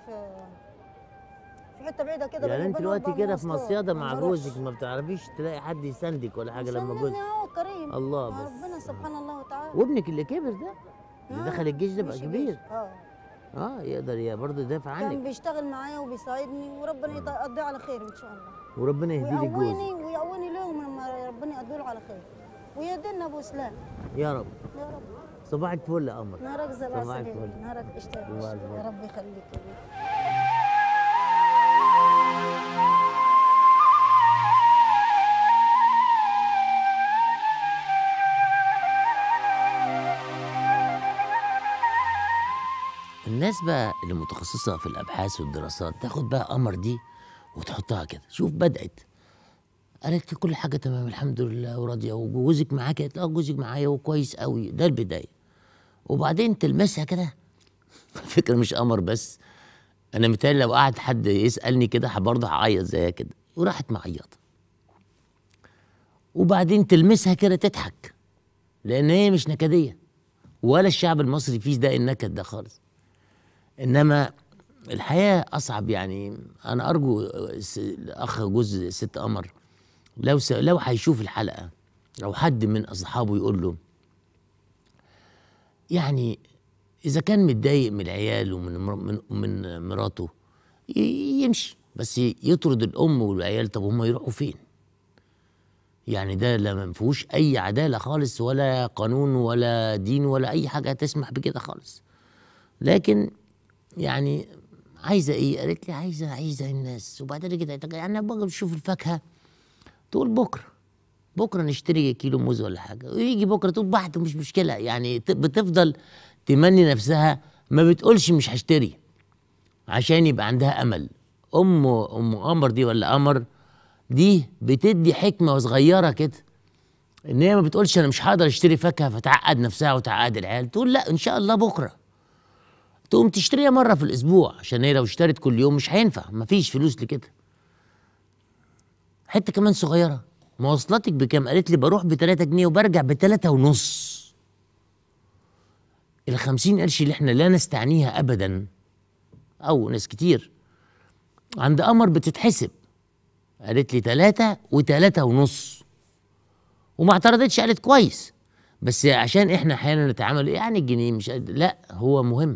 في حته بعيده كده يعني بيني انت وبينه دلوقتي أربع كده في مواصلات. مصيده ما مع بروحش. جوزك ما بتعرفيش تلاقي حد يساندك ولا حاجه لما مسنني جوزك اهو كريم الله آه، بس. ربنا سبحان الله وتعالى وابنك اللي كبر ده اللي آه، دخل الجيش ده بقى مشي كبير جيش. اه اه يقدر يا برضه يدافع كان عنك بيشتغل معايا وبيساعدني وربنا يقضيه على خير ان شاء الله وربنا يهدي لك جوزك ويقويني ويقويني لهم لما ربنا يقضيه على خير ويهدينا ابو اسلام يا رب يا رب صباح الفل يا قمر نهارك زي صباح العسل يا الفل. بيه. نهارك اشتاق صباح الفل. يا رب يخليك يا بيه. الناس بقى اللي متخصصة في الأبحاث والدراسات تاخد بقى قمر دي وتحطها كده شوف بدأت قالت لي كل حاجة تمام الحمد لله وراضية وجوزك معاك قالت اه جوزك معايا وكويس قوي ده البداية وبعدين تلمسها كده فكرة مش قمر بس أنا متهيألي لو قعد حد يسألني كده برضه هعيط زيها كده وراحت معيطة وبعدين تلمسها كده تضحك لأن هي مش نكدية ولا الشعب المصري فيه ده النكد ده خالص انما الحياه اصعب يعني انا ارجو الس- الاخ جوز ست قمر لو س... لو هيشوف الحلقه او حد من اصحابه يقول له يعني اذا كان متضايق من العيال ومن مر... من... من مراته ي... يمشي بس يطرد الام والعيال طب هم يروحوا فين يعني ده لا ما فيهوش اي عداله خالص ولا قانون ولا دين ولا اي حاجه تسمح بكده خالص لكن يعني عايزه ايه؟ قالت لي عايزه عايزه الناس وبعدين كده يعني انا بقى بشوف الفاكهه تقول بكره بكره نشتري كيلو موز ولا حاجه ويجي بكره تقول بحت مش مشكله يعني ت- بتفضل تمني نفسها ما بتقولش مش هشتري عشان يبقى عندها امل ام ام قمر دي ولا قمر دي بتدي حكمه صغيره كده ان هي ما بتقولش انا مش هقدر اشتري فاكهه فتعقد نفسها وتعقد العيال تقول لا ان شاء الله بكره تقوم تشتريها مره في الاسبوع عشان هي لو اشترت كل يوم مش هينفع مفيش فلوس لكده حته كمان صغيره مواصلاتك بكام قالت لي بروح ب 3 جنيه وبرجع ب 3 ونص ال 50 قرش اللي احنا لا نستعنيها ابدا او ناس كتير عند قمر بتتحسب قالت لي 3 و3 ونص وما اعترضتش قالت كويس بس عشان احنا احيانا نتعامل يعني الجنيه مش قد- لا هو مهم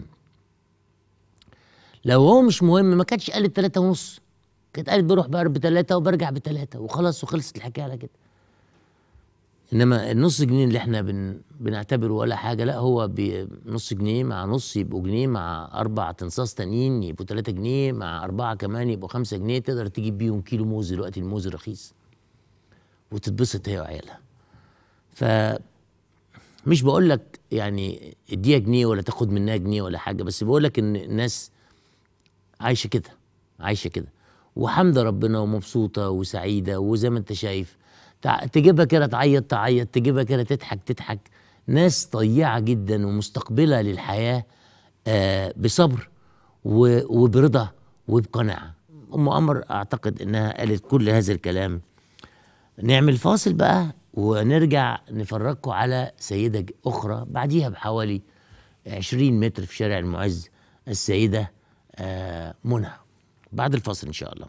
لو هو مش مهم ما كانتش قالت تلاتة ونص كانت قالت بروح بقى بتلاتة وبرجع بتلاتة وخلاص وخلصت الحكاية على كده انما النص جنيه اللي احنا بن بنعتبره ولا حاجه لا هو بنص جنيه مع نص يبقوا جنيه مع اربع تنصاص تانيين يبقوا 3 جنيه مع اربعه كمان يبقوا 5 جنيه تقدر تجيب بيهم كيلو موز دلوقتي الموز رخيص وتتبسط هي وعيالها ف مش بقول لك يعني اديها جنيه ولا تاخد منها جنيه ولا حاجه بس بقول لك ان الناس عايشه كده عايشه كده وحمد ربنا ومبسوطه وسعيده وزي ما انت شايف تع- تجيبها كده تعيط تعيط تجيبها كده تضحك تضحك ناس طيعه جدا ومستقبله للحياه آه بصبر و- وبرضا وبقناعه ام قمر اعتقد انها قالت كل هذا الكلام نعمل فاصل بقى ونرجع نفرجكم على سيدة ج- أخرى بعديها بحوالي 20 متر في شارع المعز السيدة آه، منى بعد الفاصل إن شاء الله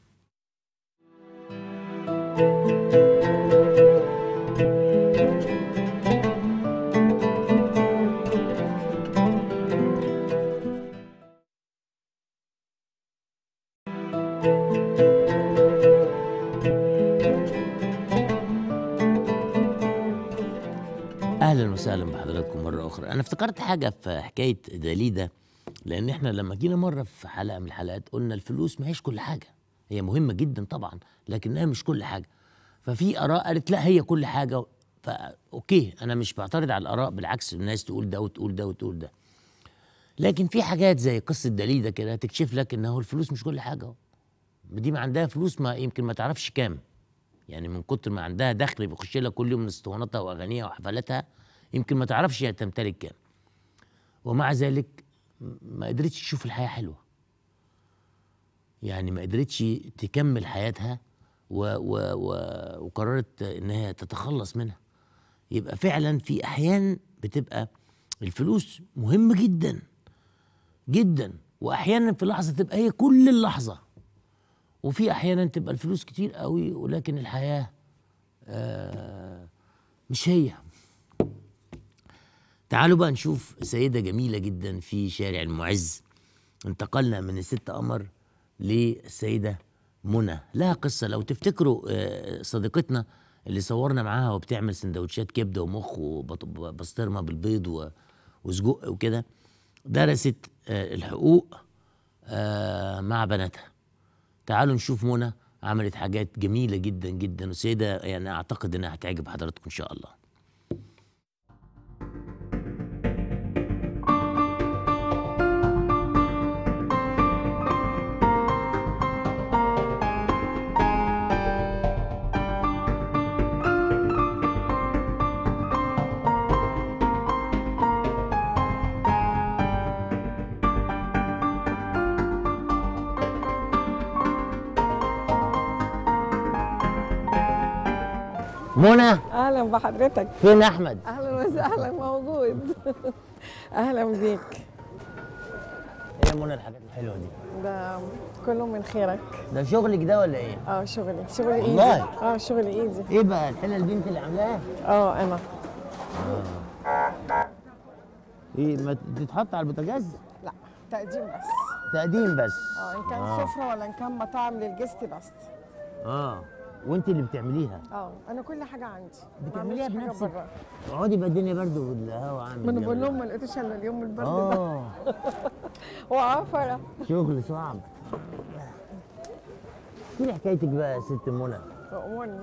اهلا وسهلا بحضراتكم مره اخرى انا افتكرت حاجه في حكايه داليدا لان احنا لما جينا مره في حلقه من الحلقات قلنا الفلوس ما هيش كل حاجه هي مهمه جدا طبعا لكنها مش كل حاجه ففي اراء قالت لا هي كل حاجه فا اوكي انا مش بعترض على الاراء بالعكس الناس تقول ده وتقول ده وتقول ده لكن في حاجات زي قصه داليدا كده تكشف لك ان هو الفلوس مش كل حاجه دي ما عندها فلوس ما يمكن ما تعرفش كام يعني من كتر ما عندها دخل بيخش لها كل يوم من اسطواناتها واغانيها وحفلاتها يمكن ما تعرفش هي تمتلك كام ومع ذلك م- ما قدرتش تشوف الحياه حلوه يعني ما قدرتش تكمل حياتها و و و وقررت ان هي تتخلص منها يبقى فعلا في احيان بتبقى الفلوس مهمه جدا جدا واحيانا في لحظه تبقى هي كل اللحظه وفي احيانا تبقى الفلوس كتير قوي ولكن الحياه آه مش هي تعالوا بقى نشوف سيدة جميلة جدا في شارع المعز انتقلنا من الست قمر للسيدة منى لها قصة لو تفتكروا آه، صديقتنا اللي صورنا معاها وبتعمل سندوتشات كبدة ومخ وبسطرمة بالبيض و- وسجق وكده درست آه، الحقوق آه، مع بناتها تعالوا نشوف منى عملت حاجات جميلة جدا جدا وسيدة يعني أعتقد إنها هتعجب حضراتكم إن شاء الله منى اهلا بحضرتك فين أحمد؟ اهلا وسهلا موجود اهلا بيك إيه يا منى الحاجات الحلوة دي؟ ده كله من خيرك ده شغلك ده ولا إيه؟ اه شغلي شغلي ايدي والله؟ اه شغلي ايدي إيه بقى الحلة دي أنت اللي عاملاها؟ اه انا إيه ما تتحط على البوتاجاز؟ لا تقديم بس تقديم بس اه ان كان آه. سفره ولا ان كان مطاعم للجست بس آه وأنت اللي بتعمليها اه انا كل حاجه عندي ما بتعمليها بعملش حاجة بنفسك؟ برا. اقعدي بقى الدنيا برد والهوا عامل ما انا جنب بقول لهم ده. ما لقيتوش الا اليوم البرد ده آه وعفره شغل صعب احكي لي حكايتك بقى يا ست منى امورني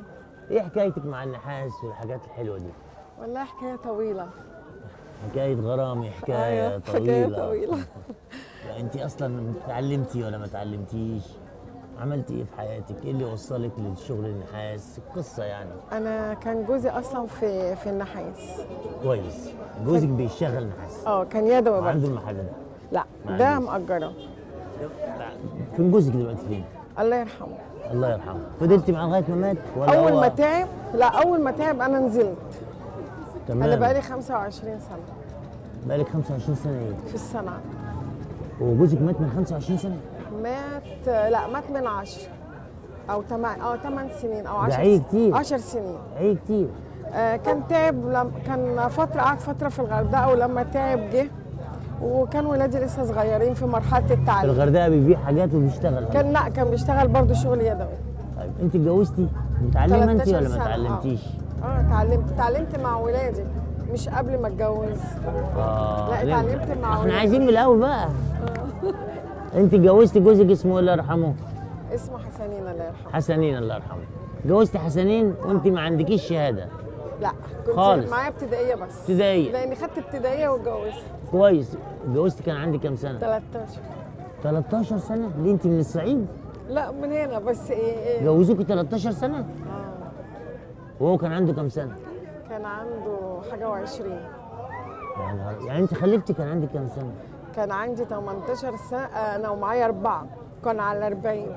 ايه حكايتك مع النحاس والحاجات الحلوه دي والله حكايه طويله حكايه غرامي حكايه أيوة، طويله حكايه طويله لا انت اصلا اتعلمتي ولا ما اتعلمتيش عملتي ايه في حياتك ايه اللي وصلك للشغل النحاس القصه يعني انا كان جوزي اصلا في في النحاس كويس جوزك بيشتغل نحاس اه كان يدوي برضه وعنده المحل ده لا ما ده عندوش. مأجره فين جوزك دلوقتي فين الله يرحمه الله يرحمه فضلتي معاه لغايه ما مات ولا اول هو ما تعب لا اول ما تعب انا نزلت تمام انا بقالي 25 سنه بقالك 25 سنه ايه في الصنعه وجوزك مات من 25 سنه مات لا مات من 10 او 8 اه 8 سنين او 10 عيب كتير. 10 سنين ايه كتير آه كان تعب لم كان فتره قعد فتره في الغردقه ولما تعب جه وكان ولادي لسه صغيرين في مرحله في التعليم الغردقه بيبيع حاجات وبيشتغل كان لا كان بيشتغل برضه شغل يدوي طيب انت اتجوزتي متعلمه انت 13 ولا ما سنة، آه. اتعلمتيش اه اتعلمت اتعلمت مع ولادي مش قبل ما اتجوز اه لا، ليه؟ اتعلمت مع احنا ولادي. عايزين من الاول بقى انت اتجوزتي جوزك اسمه إيه الله يرحمه اسمه حسنين الله يرحمه حسنين الله يرحمه اتجوزتي حسنين وانت ما عندكيش شهاده لا كنت خالص. معايا ابتدائيه بس ابتدائية. لاني خدت ابتدائيه واتجوزت كويس اتجوزتي كان عندك كام سنه 13 13 سنه ليه انت من الصعيد لا من هنا بس ايه, إيه جوزوكي 13 سنه آه. وهو كان عنده كام سنه كان عنده حاجه و20 يا نهار يعني انت خلفتي كان عندك كام سنه كان عندي 18 سنه آه، انا ومعايا اربعه كان على 40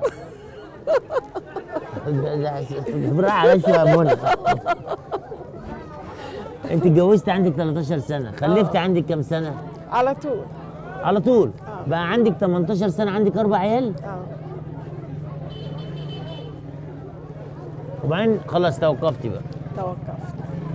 ده- ده- بالراحه على شويه يا منى انت اتجوزتي عندك 13 سنه خلفتي عندك كام سنه على طول على طول بقى عندك 18 سنه عندك اربع عيال اه وبعدين خلاص توقفتي بقى توقفت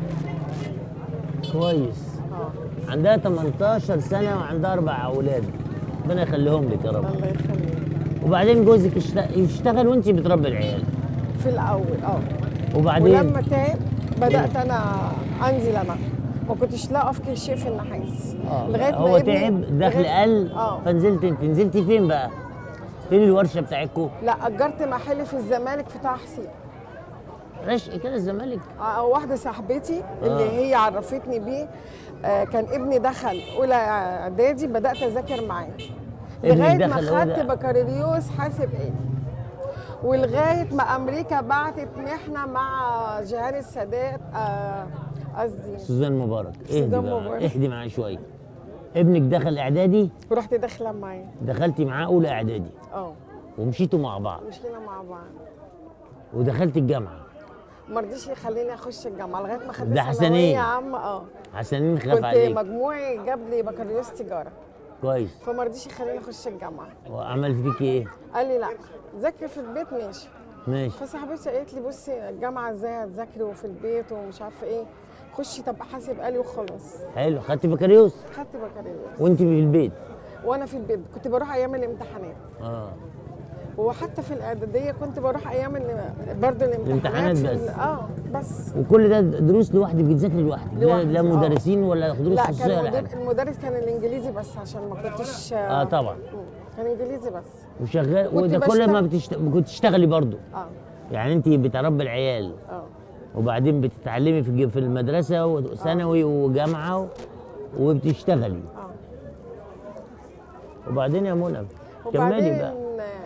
كويس اه عندها 18 سنه وعندها اربع اولاد ربنا يخليهم لك يا رب الله يخليك وبعدين جوزك يشت- يشتغل وانت بتربي العيال في الاول اه وبعدين ولما تعب بدات انا انزل انا ما كنتش لا افكر شيء في النحاس آه، لغايه ما هو ابني- تعب دخل لغاية- قل اه فنزلت انت نزلتي فين بقى؟ فين الورشه بتاعتكم؟ لا اجرت محل في الزمالك في طه حسين رشق كده الزمالك آه، واحده صاحبتي اللي آه. هي عرفتني بيه آه، كان ابني دخل اولى اعدادي بدات اذاكر معاه ابنك لغايه ما دخل أولى؟ خدت بكالوريوس حاسب ايه ولغايه ما امريكا بعتت محنه مع جهان السادات آه، قصدي سوزان مبارك اهدي سوزان بقى مبارك. اهدي معايا شويه ابنك دخل اعدادي ورحت داخله معاه دخلتي معاه اولى اعدادي اه ومشيتوا مع بعض مشينا مع بعض ودخلت الجامعه ما رضيش يخليني اخش الجامعه لغايه ما خدت ده ثانويه حسنين. عامه اه حسنين خاف كنت عليك مجموعي جاب لي بكالوريوس تجاره كويس فما رضيش يخليني اخش الجامعه وعملت فيك ايه؟ قال لي لا ذاكري في البيت ماشي ماشي فصاحبتي قالت لي بصي الجامعه ازاي هتذاكري وفي البيت ومش عارفه ايه خشي طب حاسب قال لي وخلاص حلو خدتي بكالوريوس خدت بكالوريوس وانت في البيت وانا في البيت كنت بروح ايام الامتحانات اه وحتى في الاعداديه كنت بروح ايام ال- برضه الامتحانات الامتحانات في ال- بس. اه بس وكل ده دروس لوحدك بتذاكري لوحدك لا, لوحدي، لا آه. مدرسين ولا دروس لا خصوصيه كان ولا المدر... حاجه المدرس كان الانجليزي بس عشان ما كنتش اه طبعا مم. كان انجليزي بس وشغال كنت وده كل ما بشتغل. بتشت... كنت تشتغلي برضه اه يعني انت بتربي العيال اه وبعدين بتتعلمي في الج- في المدرسه وثانوي وجامعه و- وبتشتغلي اه وبعدين يا منى كملي وبعدين بقى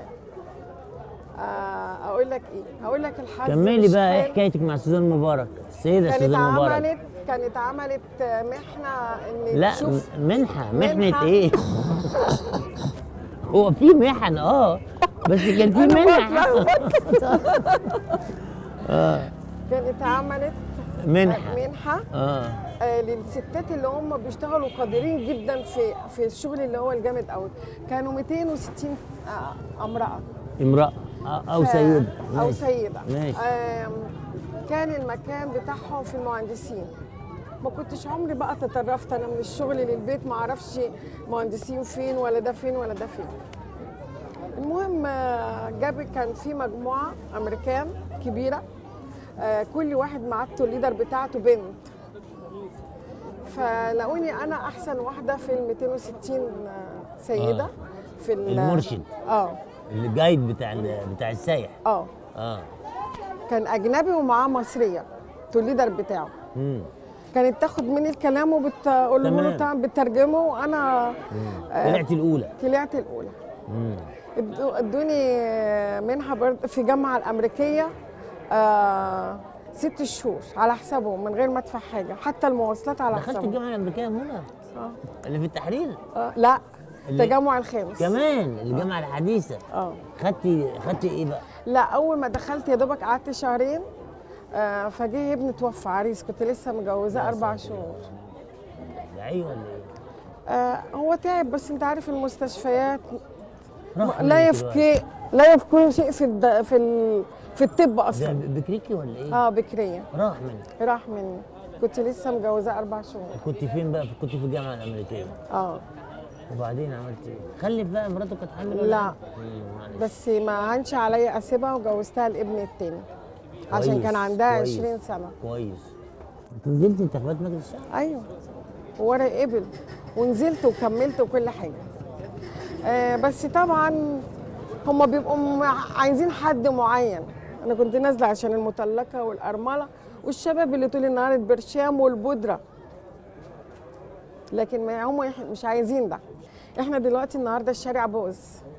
آه اقول لك ايه هقول لك الحظ كملي مش بقى ايه حلو. حكايتك مع سوزان مبارك السيده كانت سوزان مبارك عملت كانت عملت محنه ان لا تشوف م- منحه محنه منحة. ايه هو في محن اه بس كان في أنا منحه كانت عملت منحه منحه اه آه للستات اللي هم بيشتغلوا قادرين جدا في في الشغل اللي هو الجامد قوي كانوا 260 آه امراه امراه آه، او ف- سيده او ماشي. سيده ماشي. آم، كان المكان بتاعهم في المهندسين ما كنتش عمري بقى تطرفت انا من الشغل للبيت ما اعرفش مهندسين فين ولا ده فين ولا ده فين المهم آه، جاب كان في مجموعه امريكان كبيره آه، كل واحد معاه الليدر بتاعته بنت فلاقوني انا احسن واحده في ال 260 سيده آه. في ال- المرشد. اه الجايد بتاع ال- بتاع السايح اه اه كان اجنبي ومعاه مصريه تو الليدر بتاعه امم كانت تاخد مني الكلام وبتقول له تمام. تمام بترجمه وانا آه، طلعت الاولى طلعت الاولى امم ادو- ادوني منحه برضه في الجامعه الامريكيه آه ست شهور على حسابهم من غير ما ادفع حاجه حتى المواصلات على دخلت حسابهم الجامعه الامريكيه يا منى آه. اللي في التحرير آه لا اللي- التجمع الخامس كمان الجامعه الحديثه اه خدتي خدتي ايه بقى؟ لا اول ما دخلت يا دوبك قعدت شهرين آه فجه ابني توفى عريس كنت لسه مجوزاه يا اربع ساتر. شهور لعيب ولا ايه؟ آه هو تعب بس انت عارف المستشفيات راح لا منك دلوقتي. يفكي لا يفكي شيء في الد... في ال... في الطب ده اصلا بكريكي ولا ايه؟ اه بكريه راح منك راح مني كنت لسه مجوزاه اربع شهور كنت فين بقى؟ كنت في الجامعه الامريكيه اه وبعدين عملت ايه؟ خلف بقى مراته كانت حامل ولا لا. إيه؟ مم، معلش. بس ما هنش عليا اسيبها وجوزتها لابني التاني عشان كويس، كان عندها كويس. 20 سنه كويس انت نزلت انتخابات مجلس الشعب؟ ايوه ورق قبل ونزلت وكملت وكل حاجه آه بس طبعا هم بيبقوا مع- عايزين حد معين انا كنت نازله عشان المطلقه والارمله والشباب اللي طول النهار البرشام والبودره لكن ما هم يح- مش عايزين ده احنا دلوقتي النهارده الشارع باظ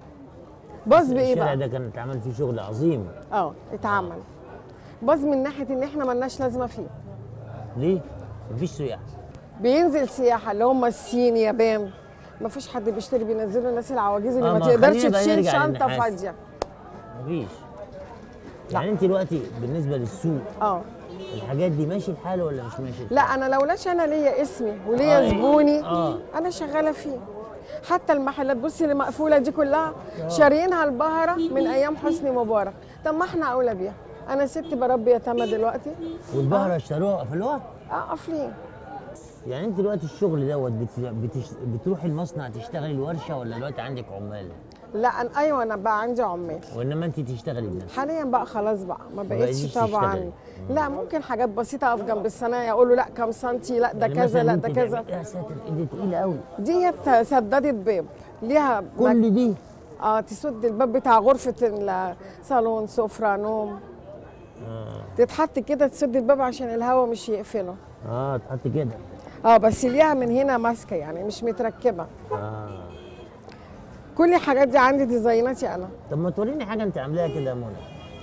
باظ بايه الشارع بقى ده كان اتعمل فيه شغل عظيم اه اتعمل باظ من ناحيه ان احنا ملناش لازمه فيه ليه؟ مفيش سياح بينزل سياحه اللي هم الصين يابان ما فيش حد بيشتري بينزلوا الناس العواجيز اللي آه، ما ما تقدرش خلينا بقى تشيل نرجع شنطه للنحاس. فاضيه مفيش يعني انت دلوقتي بالنسبه للسوق اه الحاجات دي ماشي الحال ولا مش ماشي الحال؟ لا انا لولاش انا ليا اسمي وليا آه، زبوني آه. انا شغاله فيه حتى المحلات بصي اللي مقفوله دي كلها شاريينها البهره من ايام حسني مبارك طب ما احنا اولى بيها انا ست بربي يتامى دلوقتي والبهره اشتروها قفلوها؟ اه قافلين يعني انت دلوقتي الشغل دوت بت... بتش... بتروحي المصنع تشتغلي الورشه ولا دلوقتي عندك عمال؟ لا أنا ايوه انا بقى عندي عمال وانما انت تشتغلي بنفسك حاليا بقى خلاص بقى ما بقيتيش بقتش طبعا تشتغلي. لا ممكن حاجات بسيطه اقف جنب الصنايعي اقول له لا كام سنتي لا ده يعني كذا مثلاً لا انت ده كذا تعملي- يا ساتر ايدي تقيله قوي ديت سدادة باب ليها مك- كل دي اه تسد الباب بتاع غرفه الصالون سفره نوم تتحط كده تسد الباب عشان الهواء مش يقفله اه تحط كده اه بس ليها من هنا ماسكه يعني مش متركبه اه كل الحاجات دي عندي ديزايناتي انا طب ما توريني حاجه انت عاملاها كده يا منى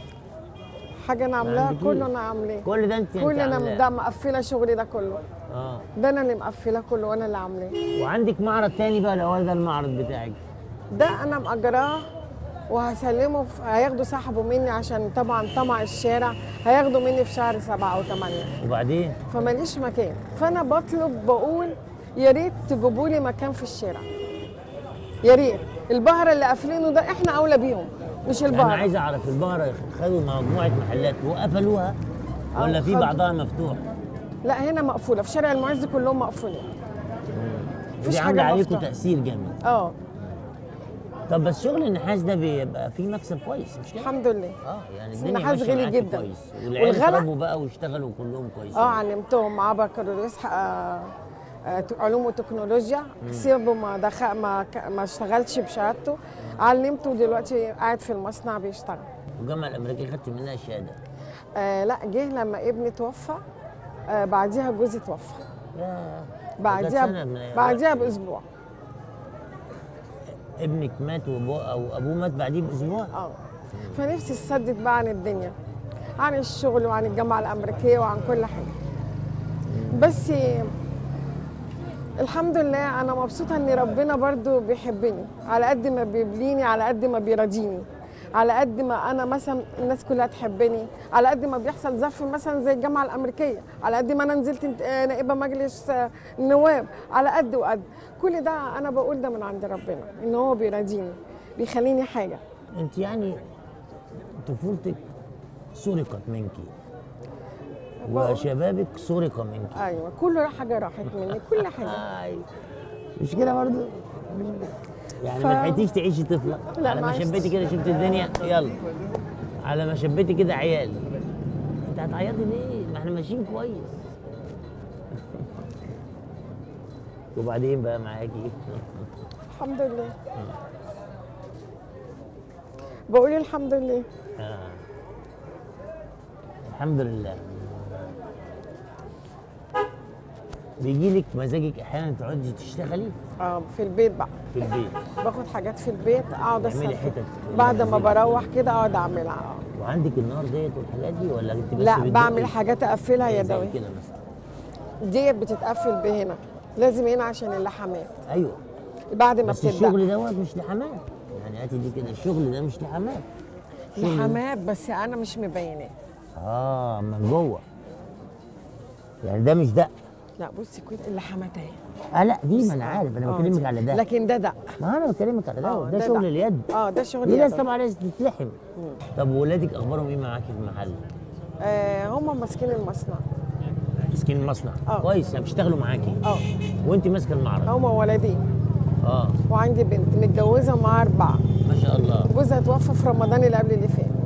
حاجه انا عاملاها عندكيش. كله انا عاملاه كل ده انت انت كل انا عاملاه. ده مقفله شغلي ده كله اه ده انا اللي مقفله كله وانا اللي عاملاه وعندك معرض تاني بقى لو هو ده المعرض بتاعك ده انا مأجراه وهسلمه في هياخدوا سحبه مني عشان طبعا طمع الشارع هياخدوا مني في شهر سبعة أو ثمانية وبعدين فماليش مكان فأنا بطلب بقول يا ريت تجيبوا لي مكان في الشارع يا ريت البهرة اللي قافلينه ده احنا أولى بيهم مش انا البهرة عايز اعرف البهره خدوا مجموعه محلات وقفلوها ولا آه، في خدوا. بعضها مفتوح لا هنا مقفولة في شارع المعز كلهم مقفولين مفيش ودي حاجة عامله عليكم مفتوحة. تاثير جامد اه طب بس شغل النحاس ده بيبقى فيه مكسب كويس مش كده؟ الحمد لله اه يعني بس الدنيا النحاس ماشيه غالي معاكي جدا. كويس والعيال والغلا- اتربوا بقى واشتغلوا كلهم كويسين اه علمتهم مع بكالوريوس آه، آه، علوم وتكنولوجيا سيبه ما دخل ما ك- ما اشتغلش بشهادته علمته دلوقتي قاعد في المصنع بيشتغل والجامعه الامريكيه خدت منها شهاده آه لا جه لما ابني توفى آه بعديها جوزي توفى يا سنة بعديها من- بعديها باسبوع ابنك مات وابوه او ابوه مات بعديه باسبوع اه فنفسي تسدد بقى عن الدنيا عن الشغل وعن الجامعه الامريكيه وعن كل حاجه بس الحمد لله انا مبسوطه ان ربنا برضو بيحبني على قد ما بيبليني على قد ما بيراضيني على قد ما انا مثلا الناس كلها تحبني على قد ما بيحصل ظرف مثلا زي الجامعه الامريكيه على قد ما انا نزلت انت- آه، نائبه مجلس آه، النواب على قد وقد كل ده انا بقول ده من عند ربنا ان هو بيراضيني بيخليني حاجه انت يعني طفولتك سرقت منك وشبابك سرق منك ايوه كل حاجه راحت مني كل حاجه آي. مش كده برضو يعني ف- ما لحقتيش تعيشي طفله لا، على ما ما عشتش. شبيتي كده شفت الدنيا يلا على ما شبيتي كده عيال انت هتعيطي ليه ما احنا ماشيين كويس وبعدين بقى معاكي الحمد لله بقول الحمد لله آه. الحمد لله بيجي لك مزاجك احيانا تقعدي تشتغلي اه في البيت بقى في البيت باخد حاجات في البيت اقعد تعملي اسال حتت بعد ما لذيذة. بروح كده اقعد اعملها آه. وعندك النار ديت والحاجات دي ولا انت بس لا بتدقي؟ بعمل حاجات اقفلها زي يدوي كده مثلا ديت بتتقفل بهنا لازم هنا عشان اللحمات ايوه بعد ما بس بتدق الشغل دوت مش لحمام يعني هاتي دي كده الشغل ده مش لحمام شغل- لحمات بس انا مش مبيناه اه من جوه يعني ده مش دق لا بصي كده اللحمات اهي اه لا دي ما انا عارف انا آه، بكلمك دي. على ده لكن ده دق ما انا بكلمك على ده آه، ده ده شغل دق. اليد اه ده شغل دي ناس يدوي. طبعا لازم تتلحم طب وولادك اخبارهم ايه معاكي في المحل؟ آه هم ماسكين المصنع مسكين المصنع آه. كويس يعني بيشتغلوا معاكي اه وانت ماسكه المعرض هم ولدين اه وعندي بنت متجوزه ومعاها اربعه ما شاء الله جوزها توفى في رمضان اللي قبل اللي فات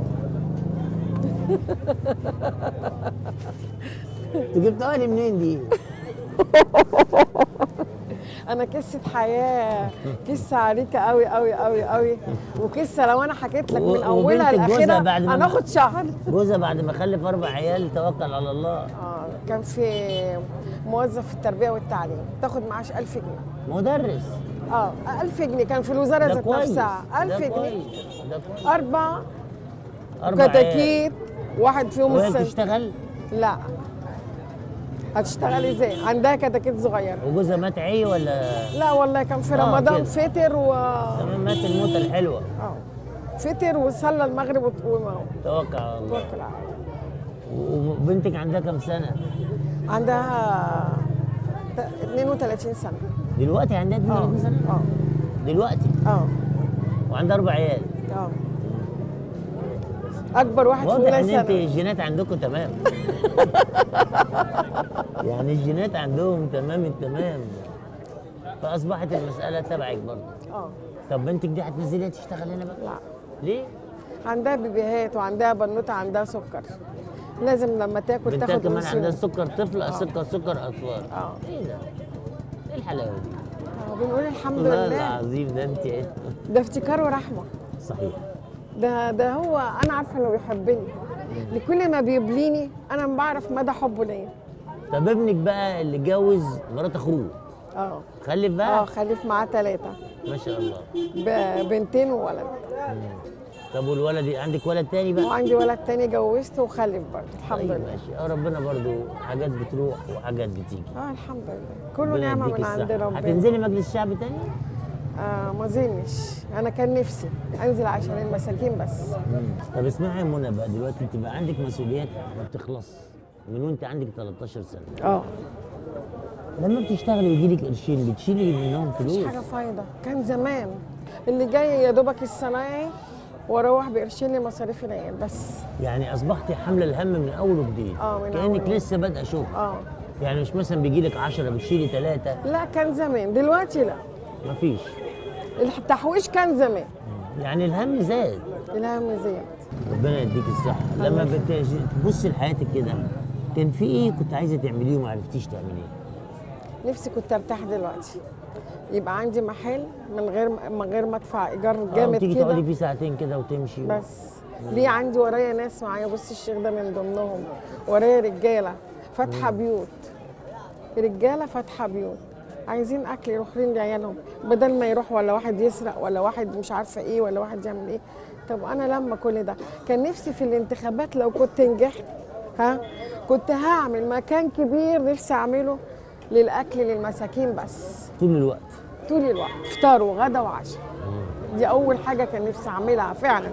انت جبتها لي منين دي؟ انا قصه حياه قصه عريكه قوي قوي قوي قوي وقصه لو انا حكيت لك و- من اولها وبنتك جوزها لاخرها بعد ما- هناخد شهر جوزها بعد ما خلف اربع عيال توكل على الله اه كان في موظف في التربيه والتعليم تاخد معاش 1000 جنيه مدرس اه 1000 جنيه كان في الوزاره ده ذات كويس نفسها 1000 ده جنيه كويس ده كويس اربع اربع عيال كتاكيت واحد فيهم وهي السن بتشتغل لا هتشتغل ازاي عندها كتاكيت صغيره وجوزها مات عي ولا لا والله كان في آه، رمضان كده. فطر و تمام مات الموتة الحلوة اه فطر وصلى المغرب وت- وما توكل على الله توكل على الله. وبنتك عندها كام سنة؟ عندها ت- 32 سنه دلوقتي عندها 32 سنة؟ اه دلوقتي اه وعندها أربع عيال اه اكبر واحد في واضح اولى إن أنت سنه الجينات عندكم تمام يعني الجينات عندهم تمام التمام فأصبحت المسألة تبعك برضه اه طب بنتك دي هتنزليها تشتغل هنا بقى؟ لا ليه؟ عندها بيبيهات وعندها بنوته عندها سكر لازم لما تاكل بنتها تاخد كمان انسولين. عندها سكر طفل سكر سكر أطفال اه ايه ده؟ ايه الحلاوة دي؟ آه، بنقول الحمد والله لله العظيم ده انت ايه؟ ده افتكار ورحمه صحيح ده ده هو انا عارفه انه بيحبني لكل ما بيبليني انا بعرف مدى حبه ليا طب ابنك بقى اللي اتجوز مرات اخوه اه خلف اه بقى خليف معاه ثلاثه ما شاء الله بنتين وولد طب والولد عندك ولد تاني بقى وعندي ولد تاني جوزته وخلف برضه الحمد طيب لله ماشي اه ربنا برضو حاجات بتروح وحاجات بتيجي اه الحمد لله كله ربنا نعمه يديك من عند الصحة. ربنا هتنزلي مجلس الشعب تاني؟ آه ما اظنش انا كان نفسي انزل عشان المساكين بس طب اسمعي يا منى بقى دلوقتي انت بقى عندك مسؤوليات ما بتخلص من وانت عندك 13 سنه اه لما بتشتغلي ويجيلك قرشين بتشيلي منهم مش فلوس حاجه فايده كان زمان اللي جاي يا دوبك الصنايعي واروح بقرشين لي مصاريف العيال بس يعني اصبحتي حامله الهم من اول وجديد اه، من كانك أول. لسه بادئه شغل اه يعني مش مثلا بيجيلك 10 بتشيلي ثلاثه لا كان زمان دلوقتي لا مفيش التحويش كان زمان يعني الهم زاد الهم زياد ربنا يديك الصحة لما بت- تبصي لحياتك كده كان في ايه كنت عايزة تعمليه وما عرفتيش تعمليه؟ نفسي كنت ارتاح دلوقتي يبقى عندي محل من غير من غير ما ادفع ايجار آه، جامد وتيجي تقعدي كده فيه ساعتين كده وتمشي بس ليه عندي ورايا ناس معايا بص الشيخ ده من ضمنهم ورايا رجاله فاتحه بيوت رجاله فاتحه بيوت عايزين اكل يروحوا لعيالهم بدل ما يروح ولا واحد يسرق ولا واحد مش عارفه ايه ولا واحد يعمل ايه طب انا لما كل ده كان نفسي في الانتخابات لو كنت نجحت ها كنت هعمل مكان كبير نفسي اعمله للاكل للمساكين بس طول الوقت طول الوقت فطار وغدا وعشاء دي اول حاجه كان نفسي اعملها فعلا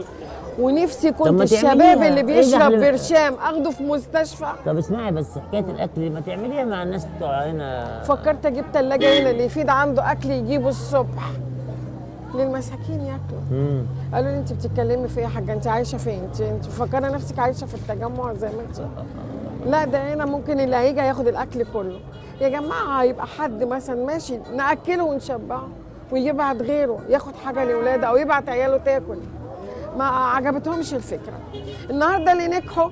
ونفسي طب كنت ما الشباب تعمليها. اللي إيه ده بيشرب إحنا- برشام اخده في مستشفى طب اسمعي بس حكاية الأكل دي ما تعمليها مع الناس بتوع هنا فكرت اجيب ثلاجه هنا اللي يفيد عنده اكل يجيبه الصبح للمساكين ياكلوا مم. قالوا لي انت بتتكلمي في ايه يا حاجه انت عايشه فين انت انت مفكره نفسك عايشه في التجمع زي ما انت لا ده هنا ممكن اللي هيجي ياخد الاكل كله يا جماعه هيبقى حد مثلا ماشي ناكله ونشبعه ويبعت غيره ياخد حاجه لاولاده او يبعت عياله تاكل ما عجبتهمش الفكره النهارده اللي نجحوا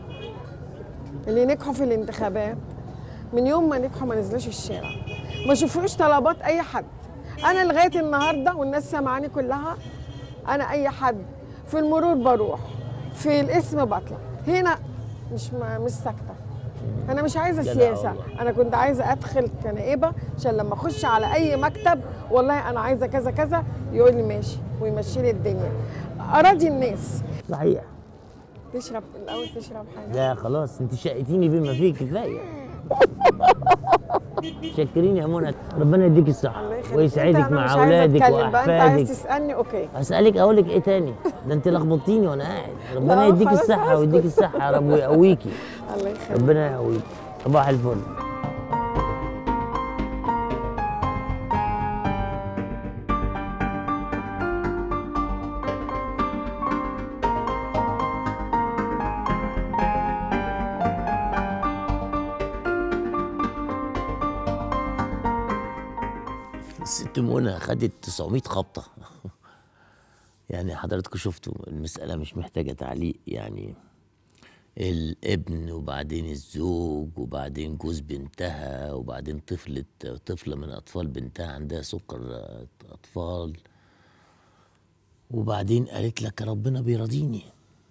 اللي نجحوا في الانتخابات من يوم ما نجحوا ما نزلوش الشارع ما شوفوش طلبات اي حد انا لغايه النهارده والناس سامعاني كلها انا اي حد في المرور بروح في الاسم بطلع هنا مش ما مش ساكته انا مش عايزه جدع سياسه والله. انا كنت عايزه ادخل كنائبه عشان لما اخش على اي مكتب والله انا عايزه كذا كذا يقول لي ماشي ويمشي لي الدنيا اراضي الناس صحيح تشرب الاول تشرب حاجه لا خلاص انت شقتيني بما فيه كفايه شكرين يا منى ربنا يديك الصحه الله يخليك. ويسعدك أنت أنا مع مش عايزة اولادك أتكلم بقى، انت عايز واحفادك تسالني اوكي اسالك اقول لك ايه تاني ده انت لخبطتيني وانا قاعد ربنا لا، يديك خلاص الصحه هسكت. ويديك الصحه يا رب ويقويكي الله يخليك ربنا يقويك صباح الفل الست منى خدت 900 خبطه يعني حضراتكم شفتوا المساله مش محتاجه تعليق يعني الابن وبعدين الزوج وبعدين جوز بنتها وبعدين طفلة طفلة من أطفال بنتها عندها سكر أطفال وبعدين قالت لك ربنا بيرضيني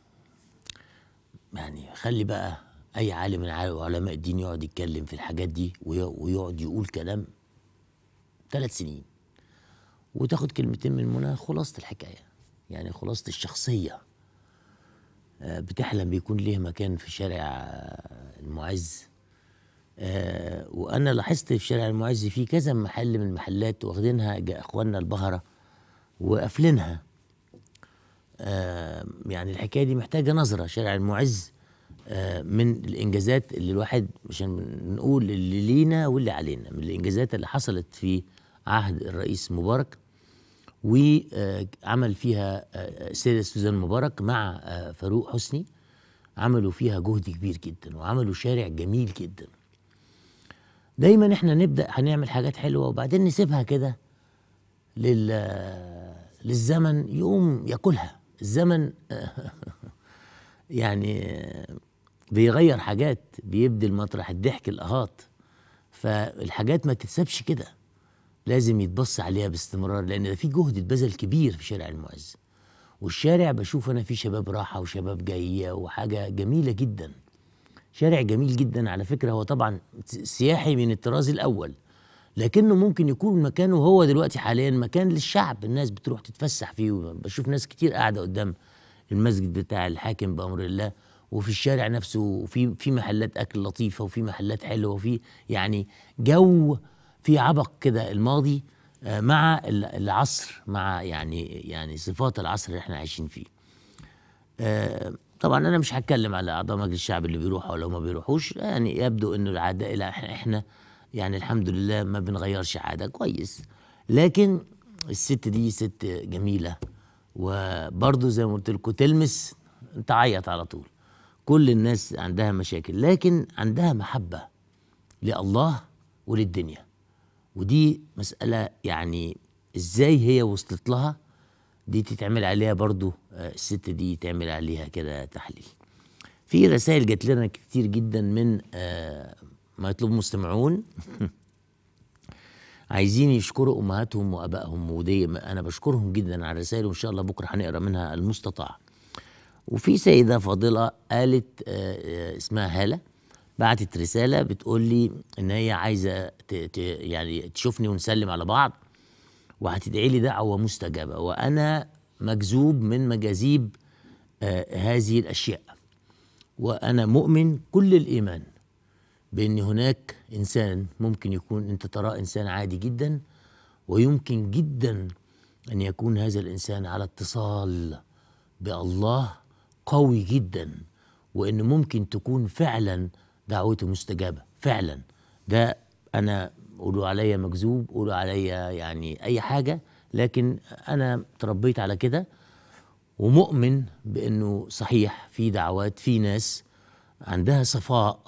يعني خلي بقى أي عالم من عال- علماء الدين يقعد يتكلم في الحاجات دي وي- ويقعد يقول كلام ثلاث سنين وتاخد كلمتين من منى خلاصة الحكاية يعني خلاصة الشخصية آه، بتحلم بيكون ليه مكان في شارع آه، المعز آه، وانا لاحظت في شارع المعز في كذا محل من المحلات واخدينها جا- اخواننا البهره وقافلينها آه، يعني الحكايه دي محتاجه نظره شارع المعز آه، من الانجازات اللي الواحد عشان نقول اللي لينا واللي علينا من الانجازات اللي حصلت في عهد الرئيس مبارك وعمل فيها آه، السيدة سوزان مبارك مع آه، فاروق حسني عملوا فيها جهد كبير جدا وعملوا شارع جميل جدا دايما احنا نبدأ هنعمل حاجات حلوة وبعدين نسيبها كده لل للزمن يقوم ياكلها الزمن يعني بيغير حاجات بيبدل مطرح الضحك الاهات فالحاجات ما تتسابش كده لازم يتبص عليها باستمرار لان ده في جهد اتبذل كبير في شارع المعز والشارع بشوف انا فيه شباب راحه وشباب جايه وحاجه جميله جدا شارع جميل جدا على فكره هو طبعا سياحي من الطراز الاول لكنه ممكن يكون مكانه هو دلوقتي حاليا مكان للشعب الناس بتروح تتفسح فيه بشوف ناس كتير قاعده قدام المسجد بتاع الحاكم بامر الله وفي الشارع نفسه في في محلات اكل لطيفه وفي محلات حلوه وفي يعني جو في عبق كده الماضي آه، مع ال- العصر مع يعني يعني صفات العصر اللي احنا عايشين فيه. آه، طبعا انا مش هتكلم على اعضاء مجلس الشعب اللي بيروحوا ولا ما بيروحوش يعني يبدو انه العاده لا إحنا- احنا يعني الحمد لله ما بنغيرش عاده كويس لكن الست دي ست جميله وبرضه زي ما قلت لكم تلمس تعيط على طول كل الناس عندها مشاكل لكن عندها محبه لله وللدنيا ودي مسألة يعني ازاي هي وصلت لها دي تتعمل عليها برضو آه، الست دي تعمل عليها كده تحليل في رسائل جات لنا كتير جدا من آه، ما يطلب مستمعون عايزين يشكروا امهاتهم وابائهم ودي انا بشكرهم جدا على الرسائل وان شاء الله بكره هنقرا منها المستطاع وفي سيده فاضله قالت آه، آه، اسمها هاله بعتت رساله بتقول لي ان هي عايزه ت... ت... يعني تشوفني ونسلم على بعض وهتدعي لي دعوه مستجابه وانا مجذوب من مجاذيب آه هذه الاشياء وانا مؤمن كل الايمان بان هناك انسان ممكن يكون انت تراه انسان عادي جدا ويمكن جدا ان يكون هذا الانسان على اتصال بالله قوي جدا وان ممكن تكون فعلا دعوته مستجابه فعلا ده انا قولوا عليا مكذوب قولوا عليا يعني اي حاجه لكن انا تربيت على كده ومؤمن بانه صحيح في دعوات في ناس عندها صفاء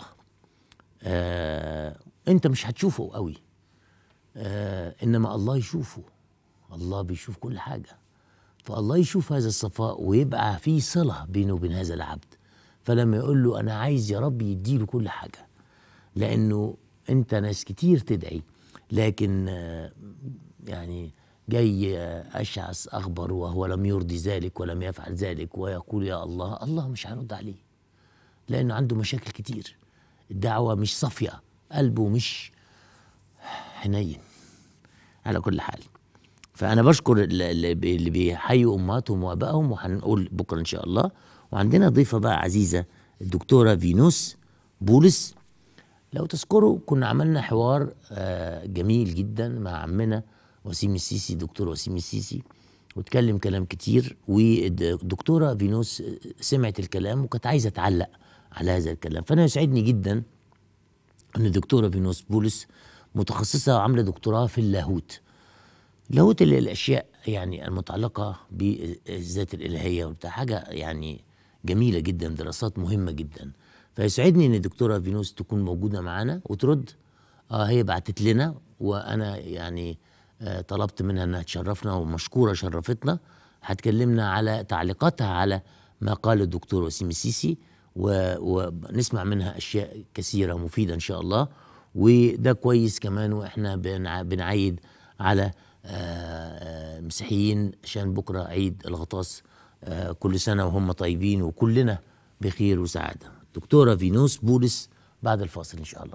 آه انت مش هتشوفه قوي آه انما الله يشوفه الله بيشوف كل حاجه فالله يشوف هذا الصفاء ويبقى في صله بينه وبين هذا العبد فلما يقول له انا عايز يا رب يديله كل حاجه لانه انت ناس كتير تدعي لكن آه، يعني جاي آه، اشعث اخبر وهو لم يرضي ذلك ولم يفعل ذلك ويقول يا الله الله مش هيرد عليه لانه عنده مشاكل كتير الدعوه مش صافيه قلبه مش حنين على كل حال فانا بشكر ال- اللي بي- اللي بيحيوا امهاتهم وابائهم وهنقول بكره ان شاء الله وعندنا ضيفه بقى عزيزه الدكتوره فينوس بولس لو تذكروا كنا عملنا حوار آه، جميل جدا مع عمنا وسيم السيسي دكتور وسيم السيسي واتكلم كلام كتير والدكتوره فينوس سمعت الكلام وكانت عايزه تعلق على هذا الكلام فانا يسعدني جدا ان الدكتوره فينوس بولس متخصصه وعامله دكتوراه في اللاهوت اللاهوت اللي الاشياء يعني المتعلقه بالذات الالهيه وبتاع حاجه يعني جميله جدا دراسات مهمه جدا فيسعدني ان الدكتوره فينوس تكون موجوده معانا وترد اه هي بعتت لنا وانا يعني آه طلبت منها انها تشرفنا ومشكوره شرفتنا هتكلمنا على تعليقاتها على ما قال الدكتور وسيم السيسي و- ونسمع منها اشياء كثيره مفيده ان شاء الله وده كويس كمان واحنا بنع- بنعيد على آه، آه، مسيحيين عشان بكره عيد الغطاس آه، كل سنه وهم طيبين وكلنا بخير وسعاده دكتوره فينوس بولس بعد الفاصل ان شاء الله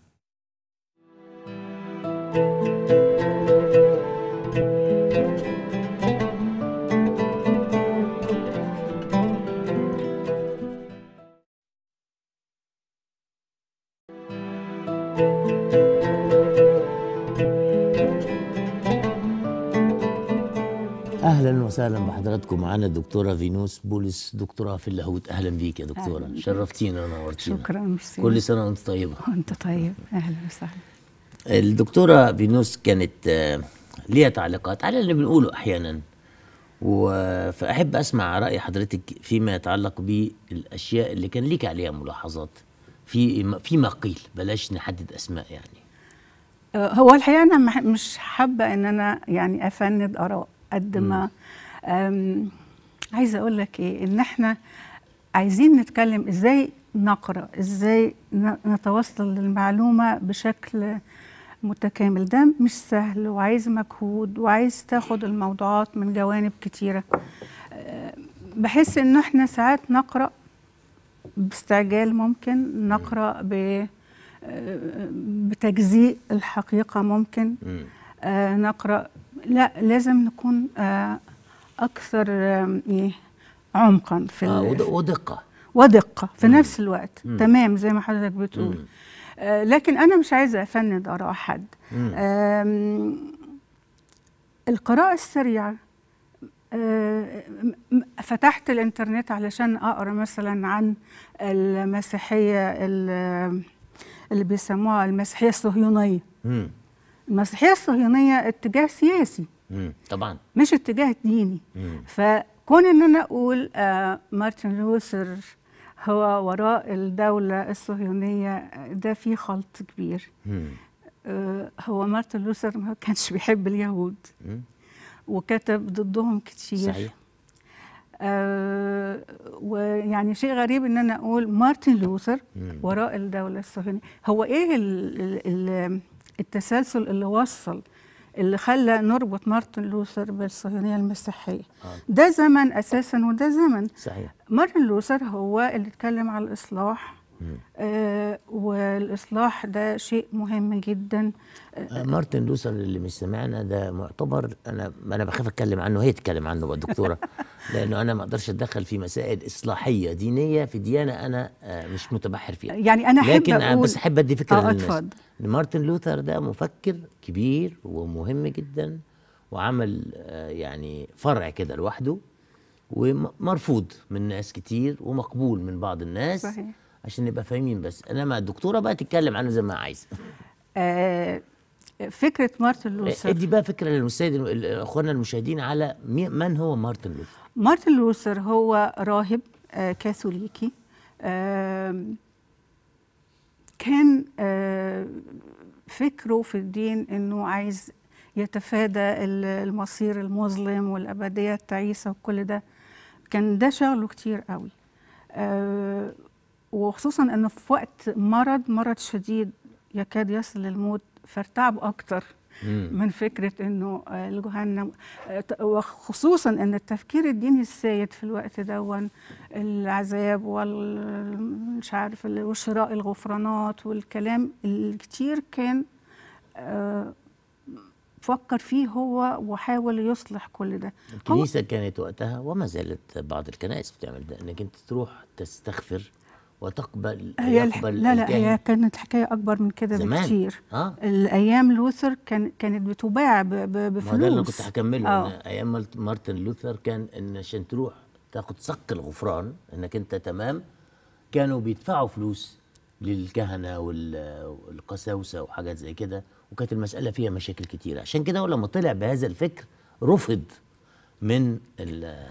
اهلا وسهلا بحضراتكم معانا الدكتوره فينوس بولس دكتوراه في اللاهوت اهلا بيك يا دكتوره أهلاً. شرفتينا ونورتينا شكرا ميرسي كل سنه وانت طيبه وانت طيب اهلا وسهلا الدكتوره فينوس كانت آه، ليها تعليقات على اللي بنقوله احيانا و- فاحب اسمع راي حضرتك فيما يتعلق بالاشياء اللي كان ليك عليها ملاحظات في فيما قيل بلاش نحدد اسماء يعني آه، هو الحقيقه انا مح- مش حابه ان انا يعني افند اراء قد ما آم، عايزه اقول لك ايه ان احنا عايزين نتكلم ازاي نقرا ازاي ن- نتوصل للمعلومه بشكل متكامل ده مش سهل وعايز مجهود وعايز تاخد الموضوعات من جوانب كتيره آه، بحس ان احنا ساعات نقرا باستعجال ممكن نقرا ب آه، بتجزيء الحقيقه ممكن آه نقرا لا لازم نكون آه اكثر آه إيه آه في آه ال- ود- ودقه ودقه في مم. نفس الوقت مم. تمام زي ما حضرتك بتقول مم. آه لكن انا مش عايزه افند اراء حد مم. آم، القراءه السريعه آه، م- م- فتحت الانترنت علشان اقرا مثلا عن المسيحيه ال- اللي بيسموها المسيحيه الصهيونيه مم. المسيحيه الصهيونيه اتجاه سياسي مم. طبعا مش اتجاه ديني مم. فكون ان انا اقول آه مارتن لوثر هو وراء الدولة الصهيونية آه، ده فيه خلط كبير مم. آه هو مارتن لوثر ما كانش بيحب اليهود مم. وكتب ضدهم كتير صحيح آه ويعني شيء غريب ان انا اقول مارتن لوثر مم. وراء الدولة الصهيونية هو ايه ال ال ال التسلسل اللي وصل اللي خلى نربط مارتن لوثر بالصهيونية المسيحية آه. ده زمن اساسا وده زمن صحيح مارتن لوثر هو اللي اتكلم على الاصلاح مم. آه والاصلاح ده شيء مهم جدا آه، مارتن لوثر اللي مش سمعنا ده معتبر انا انا بخاف اتكلم عنه هي تتكلم عنه بقى الدكتوره لانه انا ما اقدرش اتدخل في مسائل اصلاحيه دينيه في ديانه انا آه، مش متبحر فيها يعني انا احب لكن أنا اقول بس احب ادي فكره اه للناس اتفضل إن مارتن لوثر ده مفكر كبير ومهم جدا وعمل آه، يعني فرع كده لوحده ومرفوض من ناس كتير ومقبول من بعض الناس صحيح عشان نبقى فاهمين بس انما الدكتوره بقى تتكلم عنه زي ما عايزه آه فكره مارتن لوثر ادي بقى فكره للمستند اخواننا المشاهدين على مي- من هو مارتن لوثر مارتن لوثر هو راهب آه كاثوليكي آه كان آه فكره في الدين انه عايز يتفادى ال- المصير المظلم والابديه التعيسه وكل ده كان ده شغله كتير قوي آه وخصوصا انه في وقت مرض مرض شديد يكاد يصل للموت فارتعب اكتر مم. من فكره انه آه، الجهنم آه، ت- وخصوصا ان التفكير الديني السائد في الوقت دون العذاب وال مش عارف ال- وشراء الغفرانات والكلام الكتير كان آه، فكر فيه هو وحاول يصلح كل ده هو الكنيسة كانت وقتها وما زالت بعض الكنائس بتعمل ده انك انت تروح تستغفر وتقبل هي الح... يقبل لا لا الكاهن. هي كانت حكايه اكبر من كده زمان. بكتير اه الايام لوثر كان كانت بتباع ب... ب... ما بفلوس هو ده اللي أنا كنت هكمله آه. ان ايام مالت- مارتن لوثر كان ان عشان تروح تاخد صك الغفران انك انت تمام كانوا بيدفعوا فلوس للكهنه وال- والقساوسه وحاجات زي كده وكانت المساله فيها مشاكل كتيره عشان كده هو لما طلع بهذا الفكر رفض من ال-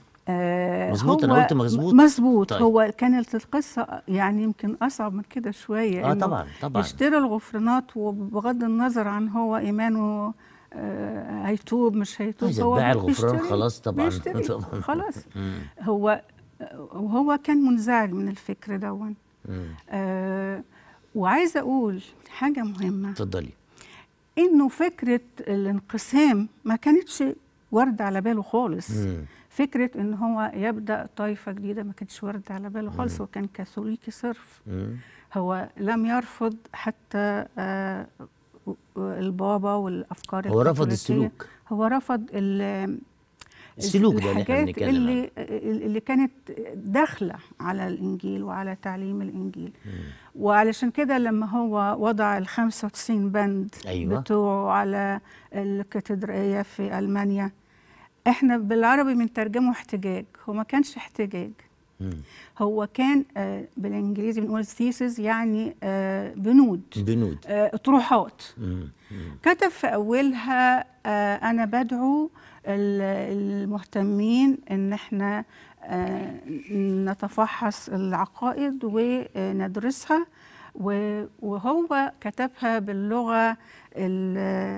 آه مظبوط؟ أنا هو قلت مظبوط؟ مظبوط طيب. طيب. هو كانت القصه يعني يمكن اصعب من كده شويه آه إنه طبعاً، طبعاً. يشتري الغفرانات وبغض النظر عن هو ايمانه آه هيتوب مش هيتوب إذا هو اتباع الغفران بيشتري- خلاص طبعاً. بيشتري طبعاً. خلاص مم. هو وهو كان منزعج من الفكر دون مم. آه وعايزه اقول حاجه مهمه اتفضلي انه فكره الانقسام ما كانتش وارده على باله خالص مم. فكره ان هو يبدا طائفه جديده ما كانتش وارده على باله خالص هو كان كاثوليكي صرف مم. هو لم يرفض حتى آه البابا والافكار هو رفض الكاثوليكية. السلوك هو رفض ال- السلوك ده اللي احنا الحاجات بنتكلم اللي اللي كانت داخله على الانجيل وعلى تعليم الانجيل وعلشان كده لما هو وضع ال 95 بند أيوة. بتوعه على الكاتدرائيه في المانيا احنا بالعربي بنترجمه احتجاج هو ما كانش احتجاج مم. هو كان آه، بالانجليزي بنقول ثيسز يعني آه، بنود بنود آه، اطروحات مم. مم. كتب في أولها آه، أنا بدعو ال- المهتمين إن إحنا آه، نتفحص العقائد وندرسها و- وهو كتبها باللغة ال-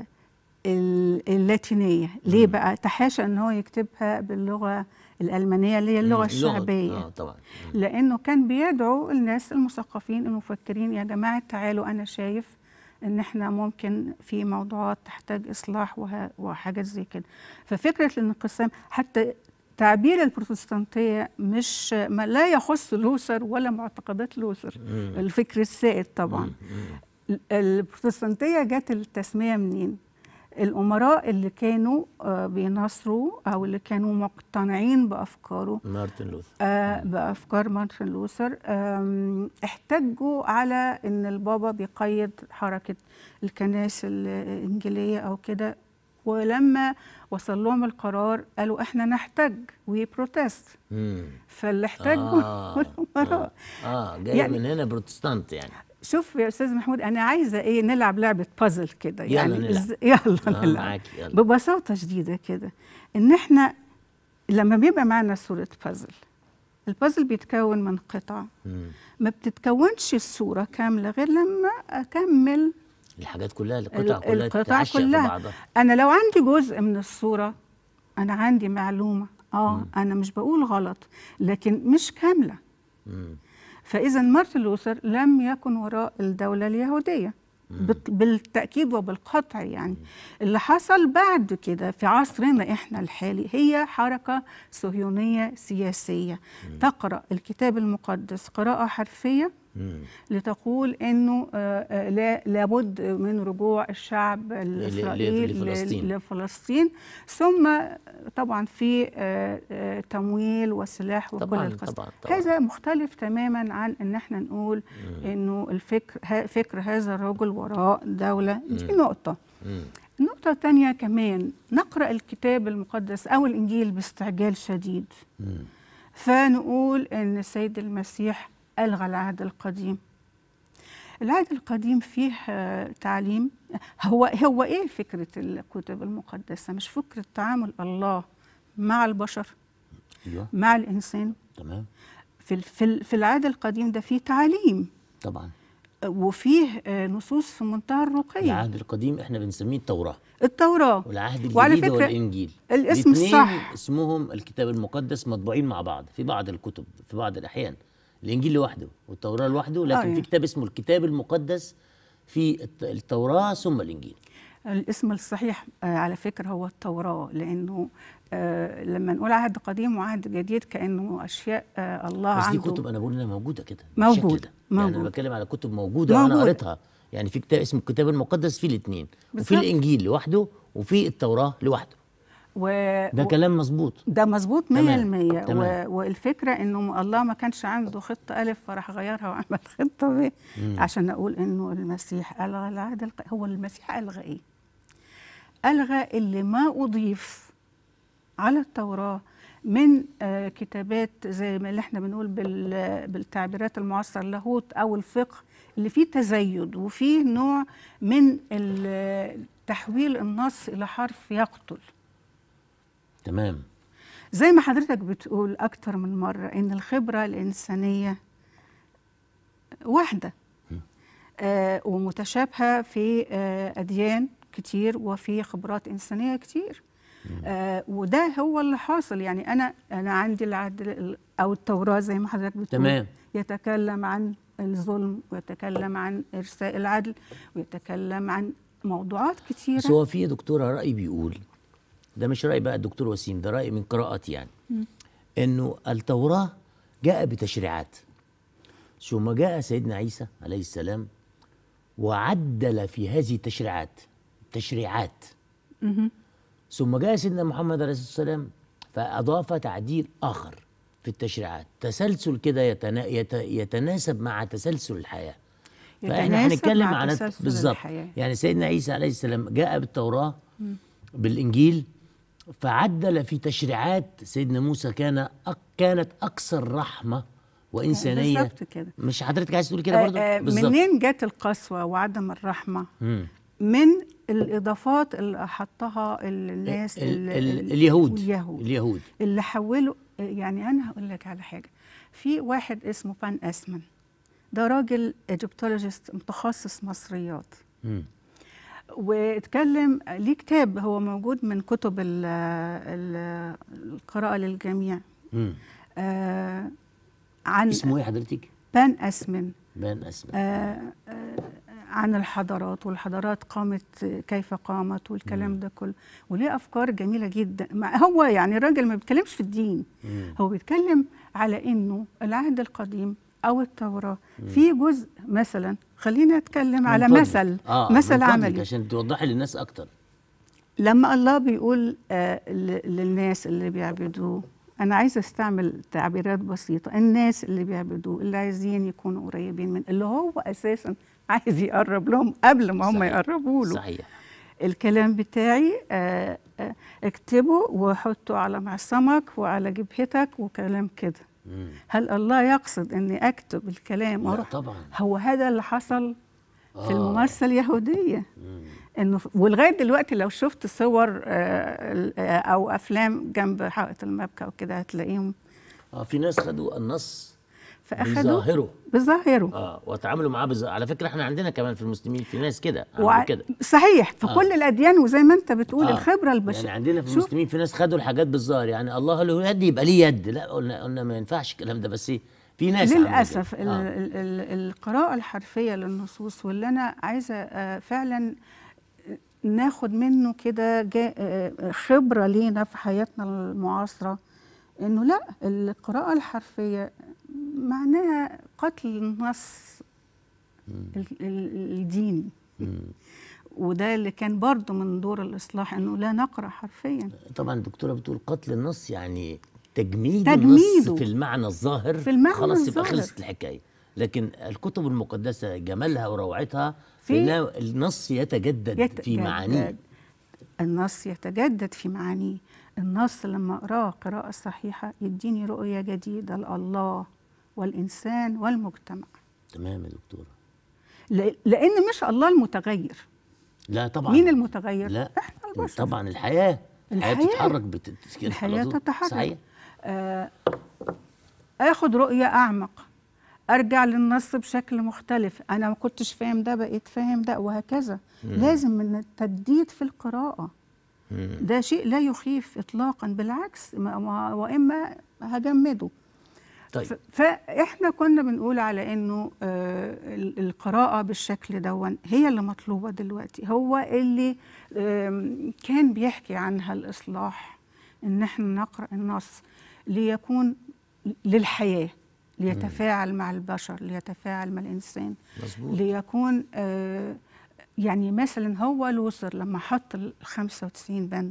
ال- اللاتينية ليه بقى تحاشى ان هو يكتبها باللغة الألمانية اللي هي اللغة مم. الشعبية اه طبعا لانه كان بيدعو الناس المثقفين المفكرين يا جماعه تعالوا انا شايف ان احنا ممكن في موضوعات تحتاج اصلاح وه- وحاجات زي كده ففكره الانقسام حتى تعبير البروتستانتيه مش ما لا يخص لوثر ولا معتقدات لوثر مم. الفكر السائد طبعا ال- البروتستانتيه جت التسميه منين الامراء اللي كانوا آه، بيناصروا او اللي كانوا مقتنعين بافكاره مارتن لوثر آه بافكار مارتن لوثر آم، احتجوا على ان البابا بيقيد حركه الكنائس الانجيليه او كده ولما وصل لهم القرار قالوا احنا نحتج وي بروتست مم. فاللي احتجوا آه. الامراء اه جاي يعني- من هنا بروتستانت يعني شوف يا استاذ محمود انا عايزه ايه نلعب لعبه بازل كده يلا يعني نلعب. إز- يلا آه نلعب معاكي يلا ببساطه شديده كده ان احنا لما بيبقى معنا صوره بازل البازل بيتكون من قطع مم. ما بتتكونش الصوره كامله غير لما اكمل الحاجات كلها ال- القطع كلها القطع تتعشق في كلها. بعضها انا لو عندي جزء من الصوره انا عندي معلومه اه مم. انا مش بقول غلط لكن مش كامله مم. فاذا مارتن لوثر لم يكن وراء الدوله اليهوديه بت- بالتاكيد وبالقطع يعني اللي حصل بعد كده في عصرنا احنا الحالي هي حركه صهيونيه سياسيه تقرا الكتاب المقدس قراءه حرفيه مم. لتقول انه آه، آه، لا لابد من رجوع الشعب الاسرائيلي لفلسطين. ل- لفلسطين ثم طبعا في آه، آه، تمويل وسلاح وكل طبعاً، القصص طبعاً، طبعاً. هذا مختلف تماما عن ان احنا نقول انه الفكر ه- فكر هذا الرجل وراء دوله دي نقطه مم. النقطة الثانية كمان نقرأ الكتاب المقدس أو الإنجيل باستعجال شديد مم. فنقول ان السيد المسيح الغى العهد القديم العهد القديم فيه آه، تعليم هو هو ايه فكره الكتب المقدسه مش فكره تعامل الله مع البشر ايوه مع الانسان تمام في ال- في ال- في العهد القديم ده فيه تعليم طبعا آه، وفيه آه، نصوص في منتهى الرقي العهد القديم احنا بنسميه التوراة التوراه والعهد وعلى الجديد هو فكرة الانجيل الاسم الاتنين الصح. اسمهم الكتاب المقدس مطبوعين مع بعض في بعض الكتب في بعض الاحيان الانجيل لوحده والتوراه لوحده لكن يعني. في كتاب اسمه الكتاب المقدس في الت- التوراه ثم الانجيل الاسم الصحيح آه، على فكرة هو التوراة لأنه آه، لما نقول عهد قديم وعهد جديد كأنه أشياء آه، الله بس دي عنده كتب انا بقول انها موجوده كده موجودة، بالشكل ده. يعني انا موجودة. بتكلم على كتب موجوده وانا موجودة. قريتها يعني في كتاب اسمه الكتاب المقدس فيه الاثنين وفي بالظبط. الانجيل لوحده وفي التوراه لوحده و... ده و- كلام مظبوط ده مظبوط 100% تمام، تمام. و... والفكرة إنه الله ما كانش عنده خطة ألف فراح غيرها وعمل خطة ب مم. عشان أقول إنه المسيح ألغى العهد الق... هو المسيح ألغى إيه؟ ألغى اللي ما أضيف على التوراة من آه كتابات زي ما اللي احنا بنقول بال... بالتعبيرات المعاصرة اللاهوت أو الفقه اللي فيه تزيد وفيه نوع من ال- تحويل النص إلى حرف يقتل تمام زي ما حضرتك بتقول أكتر من مرة إن الخبرة الإنسانية واحدة آه ومتشابهة في آه أديان كتير وفي خبرات إنسانية كتير آه وده هو اللي حاصل يعني أنا أنا عندي العدل أو التوراة زي ما حضرتك بتقول تمام. يتكلم عن الظلم ويتكلم عن إرساء العدل ويتكلم عن موضوعات كتيرة بس هو في يا دكتوره راي بيقول ده مش راي بقى الدكتور وسيم ده راي من قراءتي يعني مم. انه التوراه جاء بتشريعات ثم جاء سيدنا عيسى عليه السلام وعدل في هذه التشريعات تشريعات مهم. ثم جاء سيدنا محمد عليه الصلاه والسلام فاضاف تعديل اخر في التشريعات تسلسل كده يتنا... يت... يتناسب مع تسلسل الحياه فاحنا يتناسب هنتكلم مع عن تسلسل بالظبط الحياة. يعني سيدنا عيسى عليه السلام جاء بالتوراه مم. بالانجيل فعدل في تشريعات سيدنا موسى كان أك كانت اكثر رحمه وانسانيه بالظبط كده. مش حضرتك عايز تقول كده برضه آه، آه، منين جت القسوة وعدم الرحمة مم. من الإضافات اللي حطها الناس ال- ال- ال- ال- اليهود اليهود اليهود اللي حولوا يعني أنا هقول لك على حاجة في واحد اسمه بان أسمن ده راجل ايجيبتولوجيست متخصص مصريات مم. واتكلم ليه كتاب هو موجود من كتب ال ال القراءة للجميع مم. آه عن اسمه ايه حضرتك؟ بان أسمن بان اسمه آه، آه، عن الحضارات والحضارات قامت كيف قامت والكلام ده كله وليه افكار جميله جدا مع هو يعني الراجل ما بيتكلمش في الدين مم. هو بيتكلم على انه العهد القديم او التوراه في جزء مثلا خلينا نتكلم على من فضلك. مثل آه مثل من فضلك عملي عشان توضحي للناس اكتر لما الله بيقول آه ل- للناس اللي بيعبدوه أنا عايزة أستعمل تعبيرات بسيطة الناس اللي بيعبدوه اللي عايزين يكونوا قريبين من اللي هو أساسا عايز يقرب لهم قبل ما هم صحيح. يقربوا له صحيح الكلام بتاعي آه آه اكتبه وحطه على معصمك وعلى جبهتك وكلام كده مم. هل الله يقصد اني اكتب الكلام لا واروح طبعا هو هذا اللي حصل في آه. الممارسه اليهوديه مم. انه ف- ولغايه دلوقتي لو شفت صور آه، ال- آه، او افلام جنب حائط المبكى وكده هتلاقيهم اه في ناس خدوا النص فاخدوا بظاهره بظاهره اه وتعاملوا معاه بظاهره على فكره احنا عندنا كمان في المسلمين في ناس كده وع... عملوا كده صحيح في آه. كل الاديان وزي ما انت بتقول آه. الخبره البشريه يعني عندنا في شوف، المسلمين في ناس خدوا الحاجات بالظاهر يعني الله له يد يبقى ليه يد لا قلنا قلنا ما ينفعش الكلام ده بس في ناس عملوا كده. للاسف ال آه. ال ال القراءه الحرفيه للنصوص واللي انا عايزه آه، فعلا ناخد منه كده جا- آه، خبره لينا في حياتنا المعاصره انه لا القراءه الحرفيه معناها قتل النص ال- ال- الديني مم. وده اللي كان برضه من دور الاصلاح انه لا نقرا حرفيا طبعا الدكتوره بتقول قتل النص يعني تجميد تجميده. النص في المعنى الظاهر في المعنى خلاص يبقى الظاهر. خلصت الحكايه لكن الكتب المقدسه جمالها وروعتها في- في ان النص يتجدد في معانيه يتجدد. النص يتجدد في معانيه النص لما اقراه قراءه صحيحه يديني رؤيه جديده لله والانسان والمجتمع تمام يا دكتوره ل- لان مش الله المتغير لا طبعا مين المتغير لا احنا البشر طبعا الحياه الحياه الحياة. بتتحرك بت... بت- على الحياه طول. تتحرك صحيح آه اخد رؤيه اعمق ارجع للنص بشكل مختلف انا ما كنتش فاهم ده بقيت فاهم ده وهكذا لازم من التجديد في القراءه مم. ده شيء لا يخيف اطلاقا بالعكس ما ما واما هجمده طيب ف- فاحنا كنا بنقول على انه آه، ال- القراءه بالشكل دون هي اللي مطلوبه دلوقتي هو اللي آم، كان بيحكي عنها الاصلاح ان احنا نقرا النص ليكون للحياه ليتفاعل مع البشر ليتفاعل مع الانسان مظبوط ليكون آه، يعني مثلا هو لوثر لما حط ال 95 بند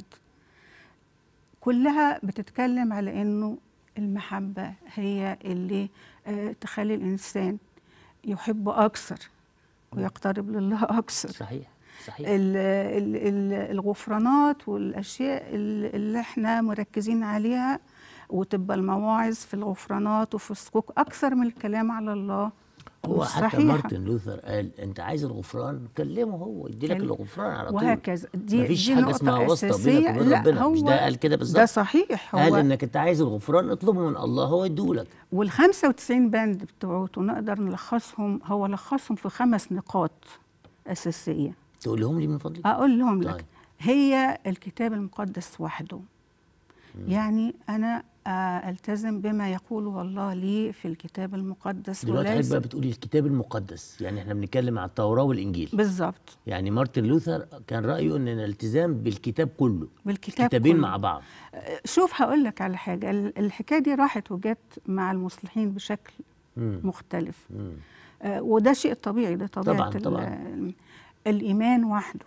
كلها بتتكلم على انه المحبه هي اللي آه، تخلي الانسان يحب اكثر ويقترب لله اكثر صحيح صحيح ال- ال- ال- الغفرانات والاشياء ال- اللي احنا مركزين عليها وتبقى المواعظ في الغفرانات وفي السكوك اكثر من الكلام على الله هو مش حتى صحيحة. مارتن لوثر قال انت عايز الغفران كلمه هو يدي لك كل- الغفران على طول وهكذا دي مفيش دي حاجه نقطة اسمها واسطه بينك أساسية. وبين لا، ربنا مش هو ده قال كده بالظبط ده صحيح قال هو انك انت عايز الغفران اطلبه من الله هو يديهولك وال 95 بند بتوعته نقدر نلخصهم هو لخصهم في خمس نقاط اساسيه تقولهم لي من فضلك اقول لهم لك طيب. هي الكتاب المقدس وحده يعني انا آه، التزم بما يقوله الله لي في الكتاب المقدس دلوقتي حضرتك وليس بقى بتقولي الكتاب المقدس يعني احنا بنتكلم عن التوراه والانجيل بالظبط يعني مارتن لوثر كان رايه ان الالتزام بالكتاب كله بالكتاب كتابين كله. مع بعض شوف هقول لك على حاجه ال- الحكايه دي راحت وجت مع المصلحين بشكل مم. مختلف مم. آه، وده شيء طبيعي ده طبيعه طبعاً، ال- طبعاً. الايمان وحده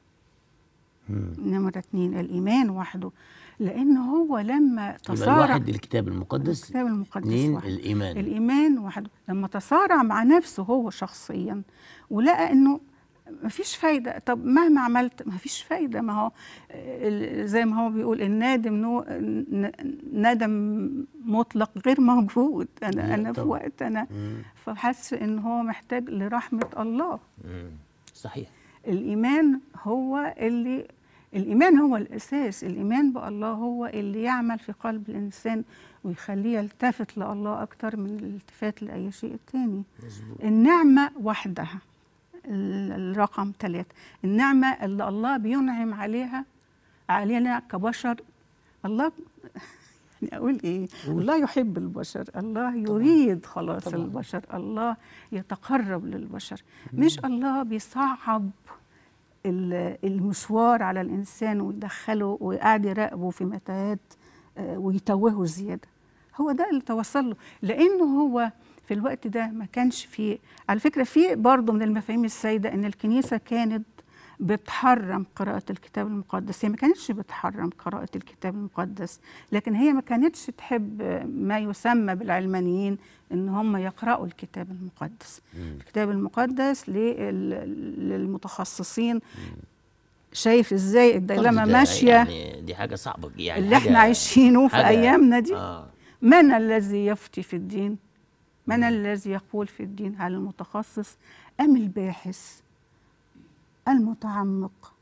مم. نمرة اتنين الإيمان وحده لأن هو لما يبقى تصارع الواحد الكتاب المقدس الكتاب المقدس اثنين وحده. الايمان الإيمان وحده لما تصارع مع نفسه هو شخصيا ولقى إنه مفيش فايدة طب مهما عملت مفيش فايدة ما هو ال- زي ما هو بيقول النادم نو ن- ندم مطلق غير موجود أنا لا أنا في طبعاً. وقت أنا مم. فحس إن هو محتاج لرحمة الله مم. صحيح الإيمان هو اللي الإيمان هو الأساس الإيمان بالله هو اللي يعمل في قلب الإنسان ويخليه يلتفت لله أكتر من الالتفات لأي شيء تاني مظبوط النعمة وحدها ال- الرقم ثلاثة النعمة اللي الله بينعم عليها علينا كبشر الله يعني أقول إيه الله يحب البشر الله يريد خلاص طبعاً. البشر الله يتقرب للبشر مش الله بيصعب ال- المشوار على الإنسان ويدخله ويقعد يراقبه في متاهات آه، ويتوهه زيادة هو ده اللي توصل له لأنه هو في الوقت ده ما كانش فيه على فكرة في برضه من المفاهيم السائدة إن الكنيسة كانت بتحرم قراءة الكتاب المقدس هي ما كانتش بتحرم قراءة الكتاب المقدس لكن هي ما كانتش تحب ما يسمى بالعلمانيين ان هم يقرأوا الكتاب المقدس الكتاب المقدس لل- للمتخصصين شايف ازاي الديلما ده ماشية يعني دي حاجه صعبه يعني اللي احنا حاجة- عايشينه في حاجة- ايامنا دي اه من الذي يفتي في الدين من الذي يقول في الدين هل المتخصص ام الباحث المتعمق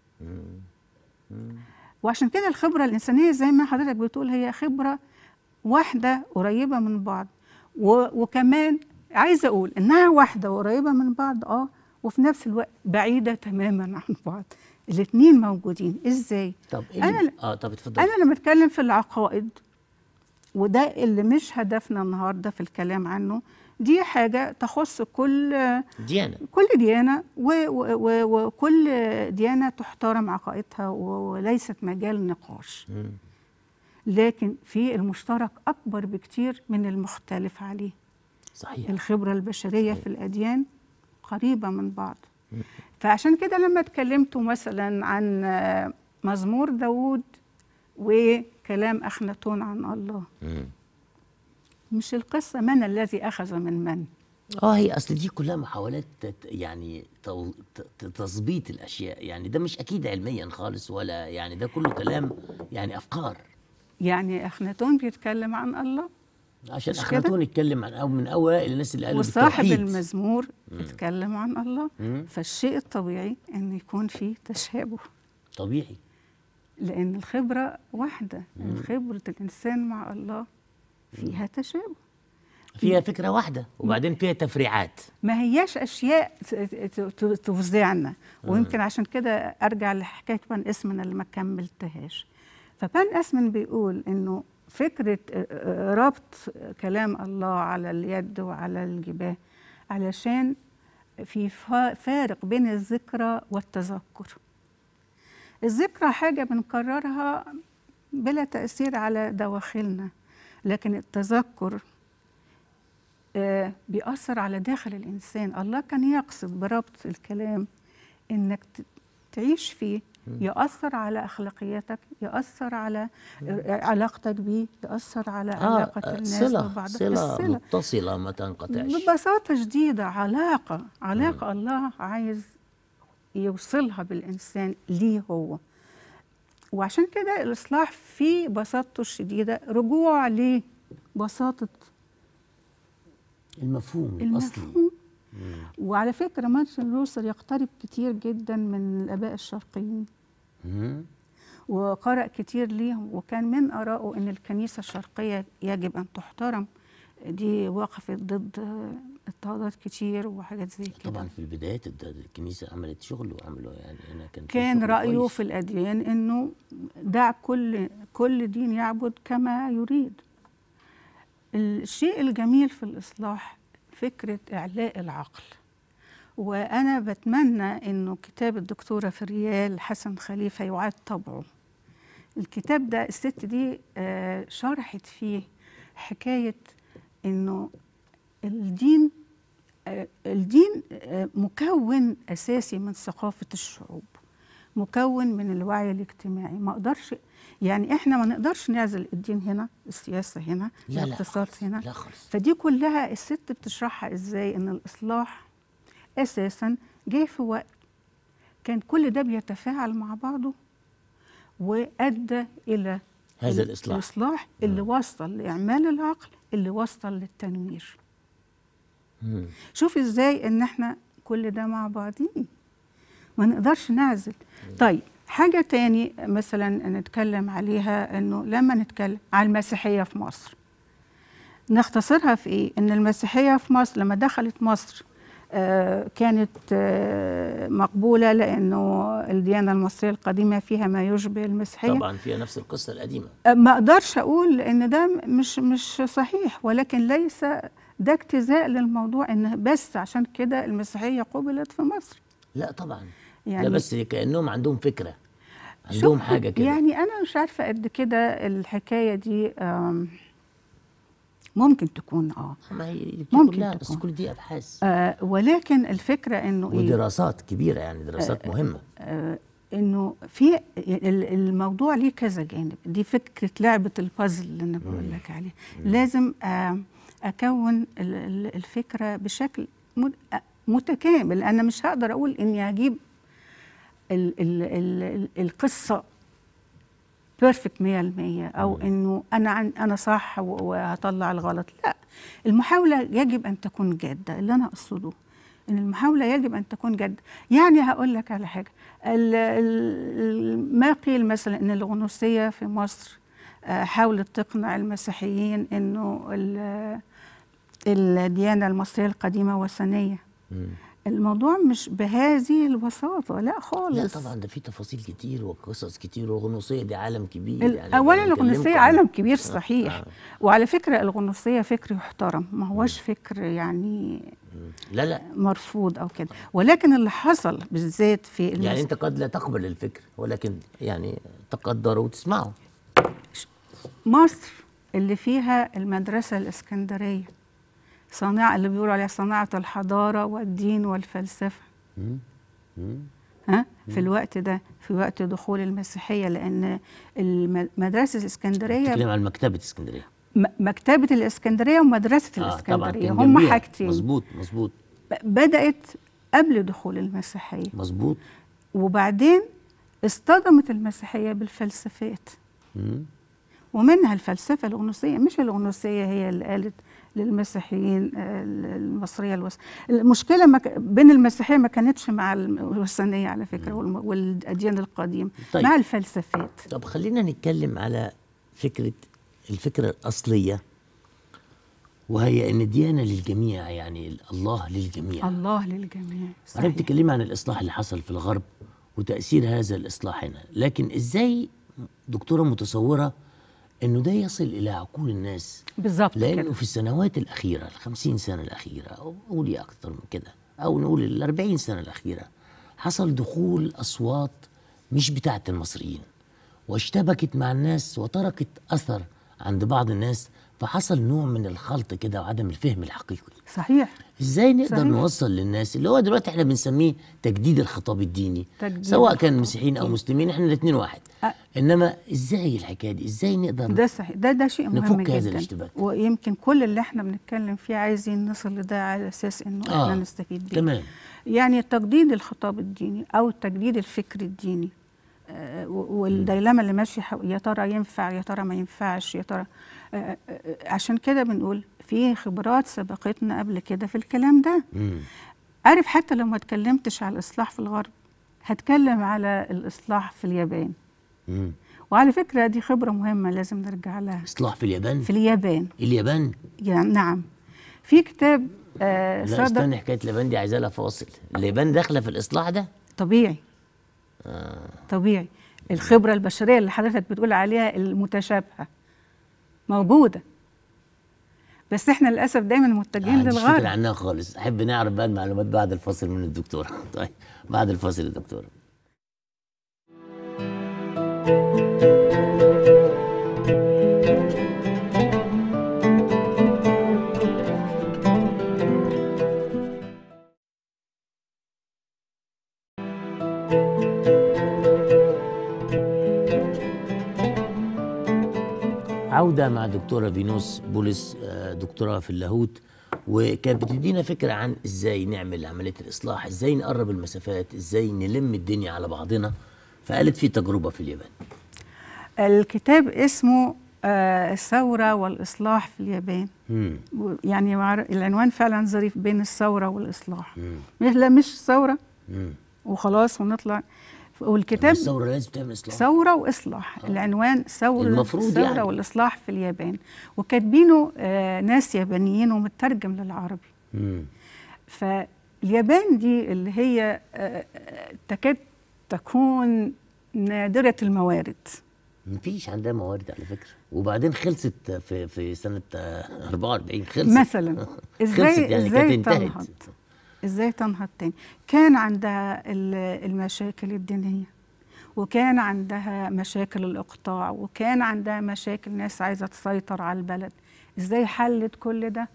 وعشان كده الخبره الانسانيه زي ما حضرتك بتقول هي خبره واحده قريبه من بعض و- وكمان عايزه اقول انها واحده وقريبه من بعض اه وفي نفس الوقت بعيده تماما عن بعض الاثنين موجودين ازاي طب ايه أنا اللي- ل- اه طب اتفضل انا لما اتكلم في العقائد وده اللي مش هدفنا النهارده في الكلام عنه دي حاجه تخص كل ديانه كل ديانه و- و- و- وكل ديانه تحترم عقائدها و- وليست مجال نقاش مم. لكن في المشترك اكبر بكتير من المختلف عليه صحيح الخبره البشريه صحيح. في الاديان قريبه من بعض فعشان كده لما اتكلمتوا مثلا عن آه، مزمور داوود وكلام اخناتون عن الله مم. مش القصه من الذي اخذ من من اه هي اصل دي كلها محاولات تت يعني تو- ت- تظبيط الاشياء يعني ده مش اكيد علميا خالص ولا يعني ده كله كلام يعني افكار يعني اخناتون بيتكلم عن الله عشان مش كده؟ اخناتون يتكلم عن او من اوائل الناس اللي قالوا وصاحب بالتوحيد. المزمور بيتكلم عن الله مم. فالشيء الطبيعي ان يكون فيه تشابه طبيعي لان الخبره واحده خبره الانسان مع الله فيها تشابه فيها فكره واحده وبعدين فيها تفريعات ما هياش اشياء ت- ت- ت- تفزعنا ويمكن عشان كده ارجع لحكايه بان اسمن اللي ما كملتهاش فبان اسمن بيقول انه فكرة آه، آه، ربط كلام الله على اليد وعلى الجباه علشان في فا- فارق بين الذكرى والتذكر الذكرى حاجة بنكررها بلا تأثير على دواخلنا لكن التذكر آه، بيأثر على داخل الإنسان الله كان يقصد بربط الكلام إنك ت- تعيش فيه يأثر على أخلاقياتك يأثر على آه، علاقتك بيه يأثر على علاقة آه الناس صلة ببعضها صلة الصلة. متصلة ما تنقطعش ببساطة شديدة علاقة علاقة الله عايز يوصلها بالإنسان ليه هو وعشان كده الإصلاح في بساطته الشديدة رجوع لبساطة المفهوم الأصلي المفهوم وعلى فكرة مارتن لوثر يقترب كتير جدا من الآباء الشرقيين مم. وقرأ كتير ليهم وكان من آرائه أن الكنيسة الشرقية يجب أن تحترم دي وقفت ضد اضطهادات كتير وحاجات زي كده طبعا في البدايات الد- الكنيسة عملت شغل وعملوا يعني هنا كان في كان شغل رأيه كويس. في الأديان أنه دع كل كل دين يعبد كما يريد الشيء الجميل في الإصلاح فكرة إعلاء العقل وأنا بتمنى أنه كتاب الدكتورة فريال حسن خليفة يعاد طبعه الكتاب ده الست دي آه، شرحت فيه حكاية أنه الدين آه، الدين آه، مكون أساسي من ثقافة الشعوب مكون من الوعي الاجتماعي ما اقدرش يعني احنا ما نقدرش نعزل الدين هنا السياسه هنا لا لا الاقتصاد خالص، هنا لا خالص فدي كلها الست بتشرحها ازاي ان الاصلاح اساسا جه في وقت كان كل ده بيتفاعل مع بعضه وادى الى هذا ال- الإصلاح. الاصلاح اللي وصل لاعمال العقل اللي وصل للتنوير مم. شوف ازاي ان احنا كل ده مع بعضين ما نقدرش نعزل طيب حاجة تاني مثلا نتكلم عليها انه لما نتكلم على المسيحية في مصر نختصرها في ايه ان المسيحية في مصر لما دخلت مصر آه كانت آه مقبولة لأنه الديانة المصرية القديمة فيها ما يشبه المسيحية طبعا فيها نفس القصة القديمة ما اقدرش اقول ان ده مش مش صحيح ولكن ليس ده اجتزاء للموضوع ان بس عشان كده المسيحيه قبلت في مصر لا طبعا يعني لا بس كأنهم عندهم فكرة عندهم شوف، حاجة كده يعني انا مش عارفه قد كده الحكايه دي آم، ممكن تكون اه ما هي دي ممكن كلها بس تكون. كل دي أبحاث آه، ولكن الفكره انه ايه ودراسات كبيرة يعني دراسات مهمة آه، انه في ال- الموضوع ليه كذا جانب دي فكره لعبه البازل اللي انا بقول لك عليه لازم آه، اكون ال- ال- الفكره بشكل مت- آه، متكامل انا مش هقدر اقول اني هجيب ال ال ال ال القصه بيرفكت 100% او انه انا عن انا صح و- وهطلع الغلط لا المحاوله يجب ان تكون جاده اللي انا اقصده ان المحاوله يجب ان تكون جاده يعني هقول لك على حاجه ال- ال- ما قيل مثلا ان الغنوصيه في مصر آه، حاولت تقنع المسيحيين انه ال- الديانه المصريه القديمه وثنيه مم. الموضوع مش بهذه البساطه لا لا خالص طبعا ده في تفاصيل كتير وقصص كتير والغنوصية دي عالم كبير ال- يعني اولا أنا الغنوصيه بكلمكم عالم عن- كبير آه، صحيح آه. وعلى فكره الغنوصيه فكر يحترم ما هوش فكر يعني لا لا مرفوض او كده ولكن اللي حصل بالذات في المس... يعني انت قد لا تقبل الفكر ولكن يعني تقدره وتسمعه مصر اللي فيها المدرسه الاسكندريه صناعه اللي بيقولوا عليها صناعه الحضاره والدين والفلسفه ها في الوقت ده في وقت دخول المسيحيه لان الم- مدرسه الاسكندريه بتتكلم عن مكتبة اسكندرية م- مكتبه الاسكندريه ومدرسه آه، طبعا الاسكندريه كان هم جنبيها. حاجتين مظبوط مظبوط ب- بدات قبل دخول المسيحيه مظبوط وبعدين اصطدمت المسيحيه بالفلسفات مم. ومنها الفلسفه الغنوصيه مش الغنوصيه هي اللي قالت للمسيحيين آه، المصريه الوس... المشكله ما ك... بين المسيحيه ما كانتش مع الوثنيه على فكره والم... والاديان القديمه طيب. مع الفلسفات طب خلينا نتكلم على فكرة الفكرة الأصلية وهي أن الديانة للجميع يعني الله للجميع الله للجميع أنا صحيح. بتتكلمي عن الإصلاح اللي حصل في الغرب وتأثير هذا الإصلاح هنا لكن إزاي دكتورة متصورة انه ده يصل الى عقول الناس بالظبط لانه كده في السنوات الاخيره ال 50 سنه الاخيره او قولي اكتر من كده او نقول ال 40 سنه الاخيره حصل دخول اصوات مش بتاعت المصريين واشتبكت مع الناس وتركت اثر عند بعض الناس فحصل نوع من الخلط كده وعدم الفهم الحقيقي صحيح ازاي نقدر صحيح. نوصل للناس اللي هو دلوقتي احنا بنسميه تجديد الخطاب الديني تجديد سواء كان الخطاب مسيحيين او الديني. مسلمين احنا الاثنين واحد أ- انما ازاي الحكايه دي ازاي نقدر ده صحيح ده ده شيء مهم نفك هذا جدا الاشتباك. ويمكن كل اللي احنا بنتكلم فيه عايزين نصل لده على اساس انه آه، احنا نستفيد بيه تمام يعني تجديد الخطاب الديني او تجديد الفكر الديني آه، و- والديلما اللي ماشي حو- يا ترى ينفع يا ترى ما ينفعش يا ترى آه، آه، آه، عشان كده بنقول في خبرات سبقتنا قبل كده في الكلام ده مم. عارف حتى لو ما اتكلمتش على الاصلاح في الغرب هتكلم على الاصلاح في اليابان مم. وعلى فكره دي خبره مهمه لازم نرجع لها اصلاح في اليابان في اليابان اليابان يعني نعم في كتاب آه لا صدر استنى حكايه اليابان دي عايزه لها فاصل اليابان داخله في الاصلاح ده طبيعي طبيعي الخبره البشريه اللي حضرتك بتقول عليها المتشابهه موجوده بس احنا للاسف دايما ما متجهين عنديش فكره للغرب عنها خالص احب نعرف بقى المعلومات بعد الفاصل من الدكتوره طيب بعد الفاصل يا دكتوره عودة مع دكتورة فينوس بولس آه، دكتوراه في اللاهوت وكانت بتدينا فكرة عن ازاي نعمل عملية الإصلاح ازاي نقرب المسافات ازاي نلم الدنيا على بعضنا فقالت في تجربة في اليابان الكتاب اسمه آه الثوره والاصلاح في اليابان مم. و- يعني مع- العنوان فعلا ظريف بين الثوره والاصلاح مم. مش لا مش ثوره مم. وخلاص ونطلع والكتاب الثورة لازم تعمل إصلاح ثورة وإصلاح العنوان ثورة المفروض الثورة يعني. والإصلاح في اليابان وكاتبينه آه ناس يابانيين ومترجم للعربي مم. فاليابان دي اللي هي آه، آه، تكاد تكون نادرة الموارد مفيش عندها موارد على فكرة وبعدين خلصت في في سنة آه، 44 خلصت مثلا خلصت ازاي يعني ازاي كانت انتهت تنهض ازاي تنهض تاني كان عندها ال- المشاكل الدينية وكان عندها مشاكل الإقطاع وكان عندها مشاكل ناس عايزة تسيطر على البلد ازاي حلت كل ده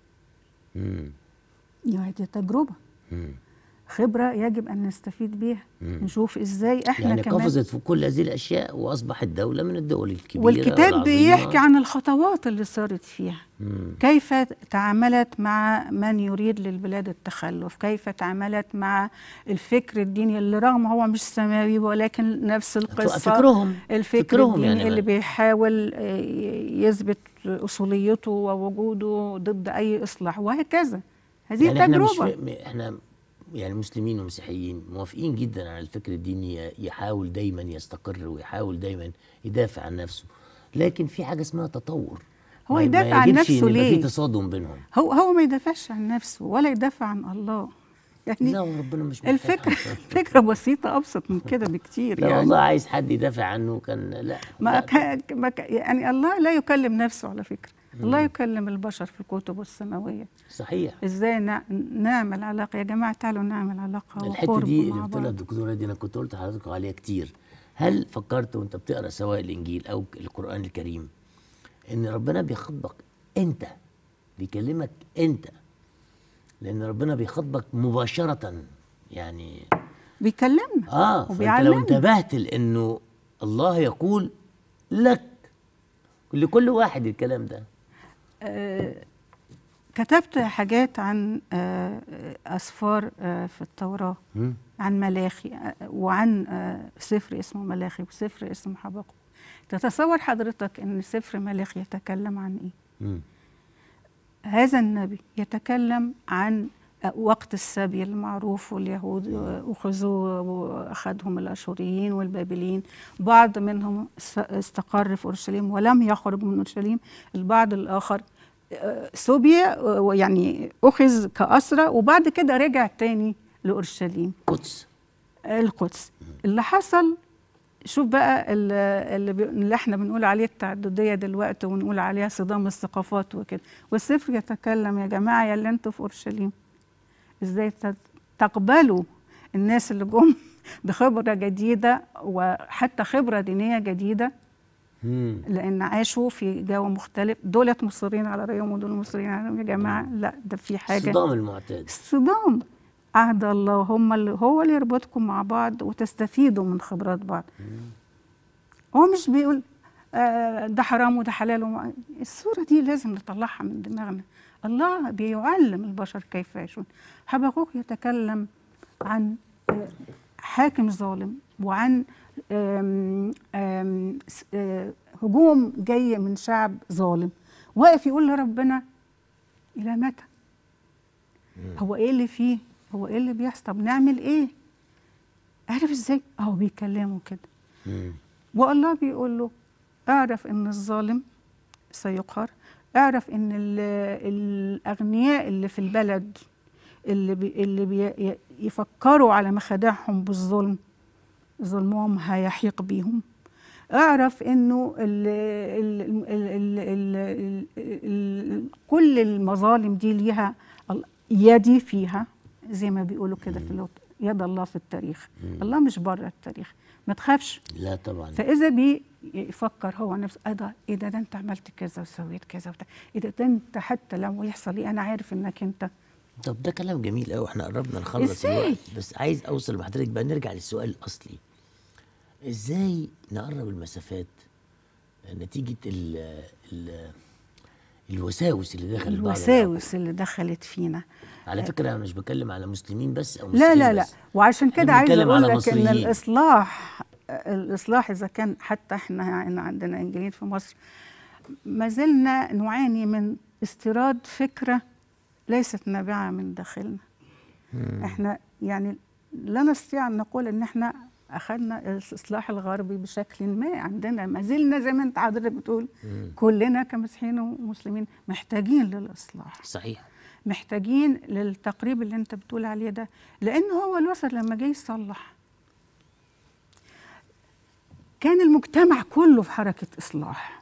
مم. يعني دي تجربة مم. خبرة يجب أن نستفيد بيها مم. نشوف ازاي احنا يعني كمان قفزت في كل هذه الأشياء وأصبحت دولة من الدول الكبيرة والكتاب والعظيمة. بيحكي عن الخطوات اللي صارت فيها مم. كيف تعاملت مع من يريد للبلاد التخلف كيف تعاملت مع الفكر الديني اللي رغم هو مش سماوي ولكن نفس القصة فكرهم الفكر فكرهم الديني يعني اللي ما- بيحاول آه، يثبت أصوليته ووجوده ضد أي إصلاح وهكذا هذه يعني احنا مش تجربة في احنا يعني مسلمين ومسيحيين موافقين جدا على الفكر الديني يحاول دايما يستقر ويحاول دايما يدافع عن نفسه لكن في حاجه اسمها تطور هو ما- ما يدافع عن يجبش نفسه إن يبقى ليه؟ في تصادم بينهم هو هو ما يدافعش عن نفسه ولا يدافع عن الله يعني لا وربنا مش محتاج الفكرة حد. فكرة بسيطة أبسط من كده بكتير لا يعني والله عايز حد يدافع عنه كان لا ما, لا. كا ما كا يعني الله لا يكلم نفسه على فكرة الله يكلم البشر في الكتب السماوية صحيح ازاي نع- نعمل علاقة يا جماعة تعالوا نعمل علاقة الحته وقرب دي مع اللي بتقولها بعض. الدكتوره دي انا كنت قلت لحضرتك عليها كتير هل فكرت وانت بتقرا سواء الانجيل او القران الكريم ان ربنا بيخاطبك انت بيكلمك انت لان ربنا بيخاطبك مباشره يعني بيكلمنا اه فانت لو وبيعلمنا. انتبهت لانه الله يقول لك لكل واحد الكلام ده آه كتبت حاجات عن آه أسفار آه في التوراة مم. عن ملاخي آه، وعن آه، سفر اسمه ملاخي وسفر اسمه حبقوق تتصور حضرتك ان سفر ملاخي يتكلم عن ايه مم. هذا النبي يتكلم عن آه، وقت السبي المعروف واليهود آه، أخذوا وأخذهم الأشوريين والبابليين بعض منهم س- استقر في أورشليم ولم يخرج من أورشليم البعض الآخر آه، سبي آه، ويعني أخذ كأسرى وبعد كده رجع تاني لأورشليم قدس القدس اللي حصل شوف بقى ال- اللي, بي... اللي احنا بنقول عليه التعدديه دلوقتي ونقول عليها صدام الثقافات وكده والسفر يتكلم يا جماعه يا اللي انتوا في اورشليم ازاي ت- تقبلوا الناس اللي جم بخبره جديده وحتى خبره دينيه جديده مم. لان عاشوا في جو مختلف دولت مصرين على رايهم ودول مصرين على رايهم يا جماعه لا ده في حاجه الصدام المعتاد الصدام عهد الله هم اللي هو اللي يربطكم مع بعض وتستفيدوا من خبرات بعض هو مش بيقول آه، ده حرام وده حلال وما الصورة دي لازم نطلعها من دماغنا الله بيعلم البشر كيف يعيشون حبقوق يتكلم عن آه، حاكم ظالم وعن آم، آم، س- آه، هجوم جاي من شعب ظالم واقف يقول لربنا إلى متى هو ايه اللي فيه هو ايه اللي بيحصل طب نعمل ايه عارف ازاي اهو بيكلمه كده مم. والله بيقول له اعرف ان الظالم سيقهر اعرف ان ال- الاغنياء اللي في البلد اللي بي اللي بي يفكروا على مخادعهم بالظلم ظلمهم هيحيق بيهم اعرف انه ال ال ال ال ال ال ال كل المظالم دي ليها ال- يدي فيها زي ما بيقولوا كده في اللغة يد الله في التاريخ الله مش بره التاريخ ما تخافش لا طبعا فاذا بيفكر هو نفسه ايه ده ايه ده ده انت عملت كذا وسويت كذا وبتاع ايه ده, ده انت حتى لو يحصل ايه انا عارف انك انت طب ده كلام جميل قوي احنا قربنا نخلص إزاي؟ الوقت بس عايز اوصل بحضرتك بقى نرجع للسؤال الاصلي ازاي نقرب المسافات نتيجه ال ال الوساوس اللي دخلت بعض الأوقات؟ الوساوس اللي دخلت فينا على فكره انا مش بتكلم على مسلمين بس او لا مسيحيين لا لا بس. وعشان كده إحنا عايزه بنتكلم اقول على لك ان مصريين. الاصلاح الاصلاح اذا كان حتى احنا يعني عندنا انجيليين في مصر ما زلنا نعاني من استيراد فكره ليست نابعه من داخلنا احنا يعني لا نستطيع ان نقول ان احنا اخذنا الاصلاح الغربي بشكل ما عندنا ما زلنا زي ما انت حضرتك بتقول كلنا كمسيحيين ومسلمين محتاجين للاصلاح صحيح محتاجين للتقريب اللي انت بتقول عليه ده لان هو الوسط لما جه يصلح كان المجتمع كله في حركه اصلاح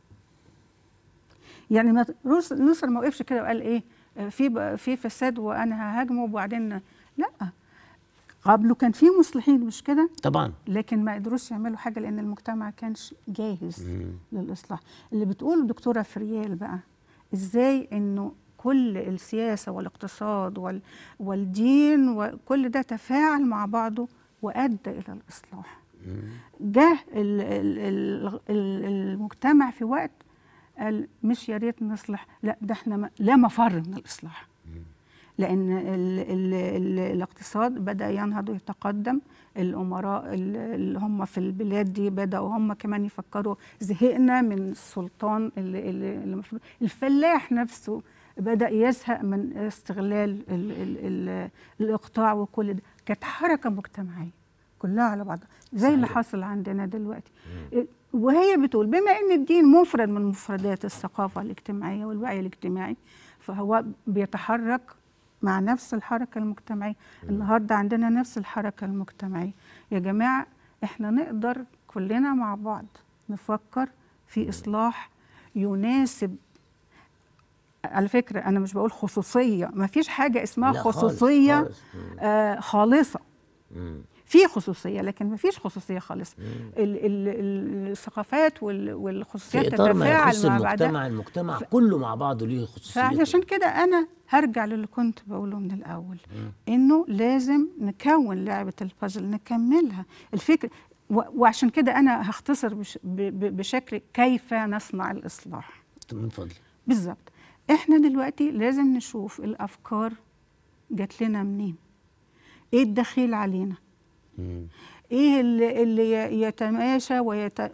يعني ما روس- نصر ما وقفش كده وقال ايه آه، في ب- في فساد وانا ههاجمه وبعدين لا قبله كان في مصلحين مش كده طبعا لكن ما قدروش يعملوا حاجه لان المجتمع كانش جاهز للاصلاح اللي بتقوله الدكتوره فريال بقى ازاي انه كل السياسه والاقتصاد وال والدين وكل ده تفاعل مع بعضه وادى الى الاصلاح جه ال- ال- ال- ال- المجتمع في وقت قال مش يا ريت نصلح لا ده احنا ما- لا مفر من الاصلاح لان ال ال ال الاقتصاد بدا ينهض ويتقدم الامراء ال- اللي هم في البلاد دي بداوا هم كمان يفكروا زهقنا من السلطان اللي اللي اللي المفروض الفلاح نفسه بدا يزهق من استغلال ال ال ال الاقطاع وكل ده كانت حركه مجتمعيه كلها على بعضها زي اللي صحيح. حصل عندنا دلوقتي وهي بتقول بما ان الدين مفرد من مفردات الثقافه الاجتماعيه والوعي الاجتماعي فهو بيتحرك مع نفس الحركه المجتمعيه النهارده عندنا نفس الحركه المجتمعيه يا جماعه احنا نقدر كلنا مع بعض نفكر في اصلاح يناسب على فكره انا مش بقول خصوصيه ما فيش حاجه اسمها لا خالص، خصوصيه خالص. مم. آه خالصه مم. في خصوصيه لكن ما فيش خصوصيه خالص ال ال ال الثقافات وال- والخصوصيات في اطار ما تتفاعل يخص مع بعضها المجتمع المجتمع كله مع بعضه ليه خصوصيته فعشان كده انا هرجع للي كنت بقوله من الاول انه لازم نكون لعبه البازل نكملها الفكر و- وعشان كده انا هختصر بش ب- ب- بشكل كيف نصنع الاصلاح من فضلك بالظبط احنا دلوقتي لازم نشوف الافكار جات لنا منين ايه الدخيل علينا مم. ايه اللي, اللي ي- يتماشى ويت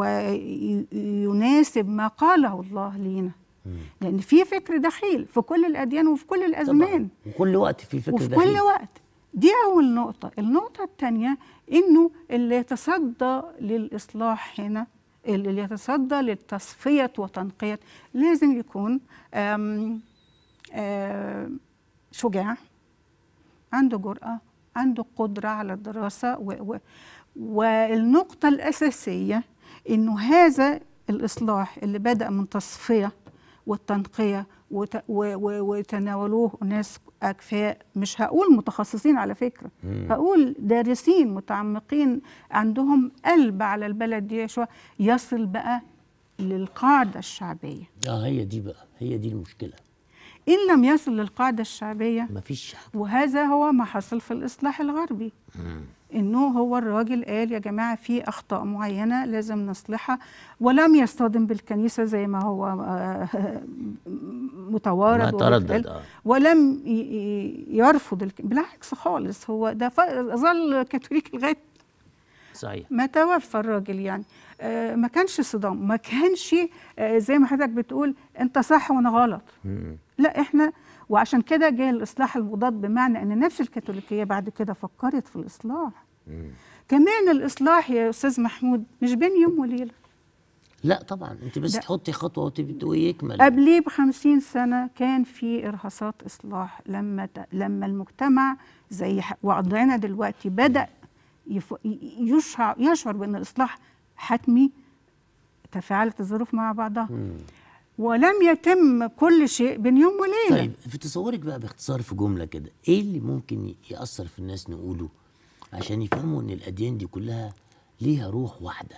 ويناسب ما قاله الله لينا لان في فكر دخيل في كل الاديان وفي كل الازمان وكل وقت في فكر وفي داخلي كل وقت دي اول نقطه النقطه الثانيه انه اللي يتصدى للاصلاح هنا اللي يتصدى للتصفيه وتنقيه لازم يكون آم آم شجاع عنده جرأة عنده قدرة على الدراسة و و والنقطة الأساسية إنه هذا الإصلاح اللي بدأ من تصفية والتنقية وت- و- و- وتناولوه ناس أكفاء مش هقول متخصصين على فكرة هقول دارسين متعمقين عندهم قلب على البلد دي شوية يصل بقى للقاعدة الشعبية اه هي دي بقى هي دي المشكله إن لم يصل للقاعدة الشعبية مفيش وهذا هو ما حصل في الإصلاح الغربي انه هو الراجل قال يا جماعه في اخطاء معينه لازم نصلحها ولم يصطدم بالكنيسه زي ما هو آه، متوارد ما تردد وبيتقال، اه ولم ي- ي- يرفض الك... بالعكس خالص هو ده ف... ظل كاثوليك لغايه صحيح ما توفى الراجل يعني آه ما كانش صدام ما كانش آه زي ما حضرتك بتقول انت صح وانا غلط مم. لا احنا وعشان كده جاء الاصلاح المضاد بمعنى ان نفس الكاثوليكيه بعد كده فكرت في الاصلاح كمان الاصلاح يا استاذ محمود مش بين يوم وليله لا طبعا انت بس ده- تحطي خطوه وتبقي ويكمل قبليه بخمسين سنة كان في إرهاصات إصلاح لما ت... لما المجتمع زي ح- وضعنا دلوقتي بدأ يف... ي- يشعر يشعر بأن الإصلاح حتمي تفاعلت الظروف مع بعضها ولم يتم كل شيء بين يوم وليلة طيب في تصورك بقى باختصار في جمله كده ايه اللي ممكن ي- ياثر في الناس نقوله عشان يفهموا ان الاديان دي كلها ليها روح واحده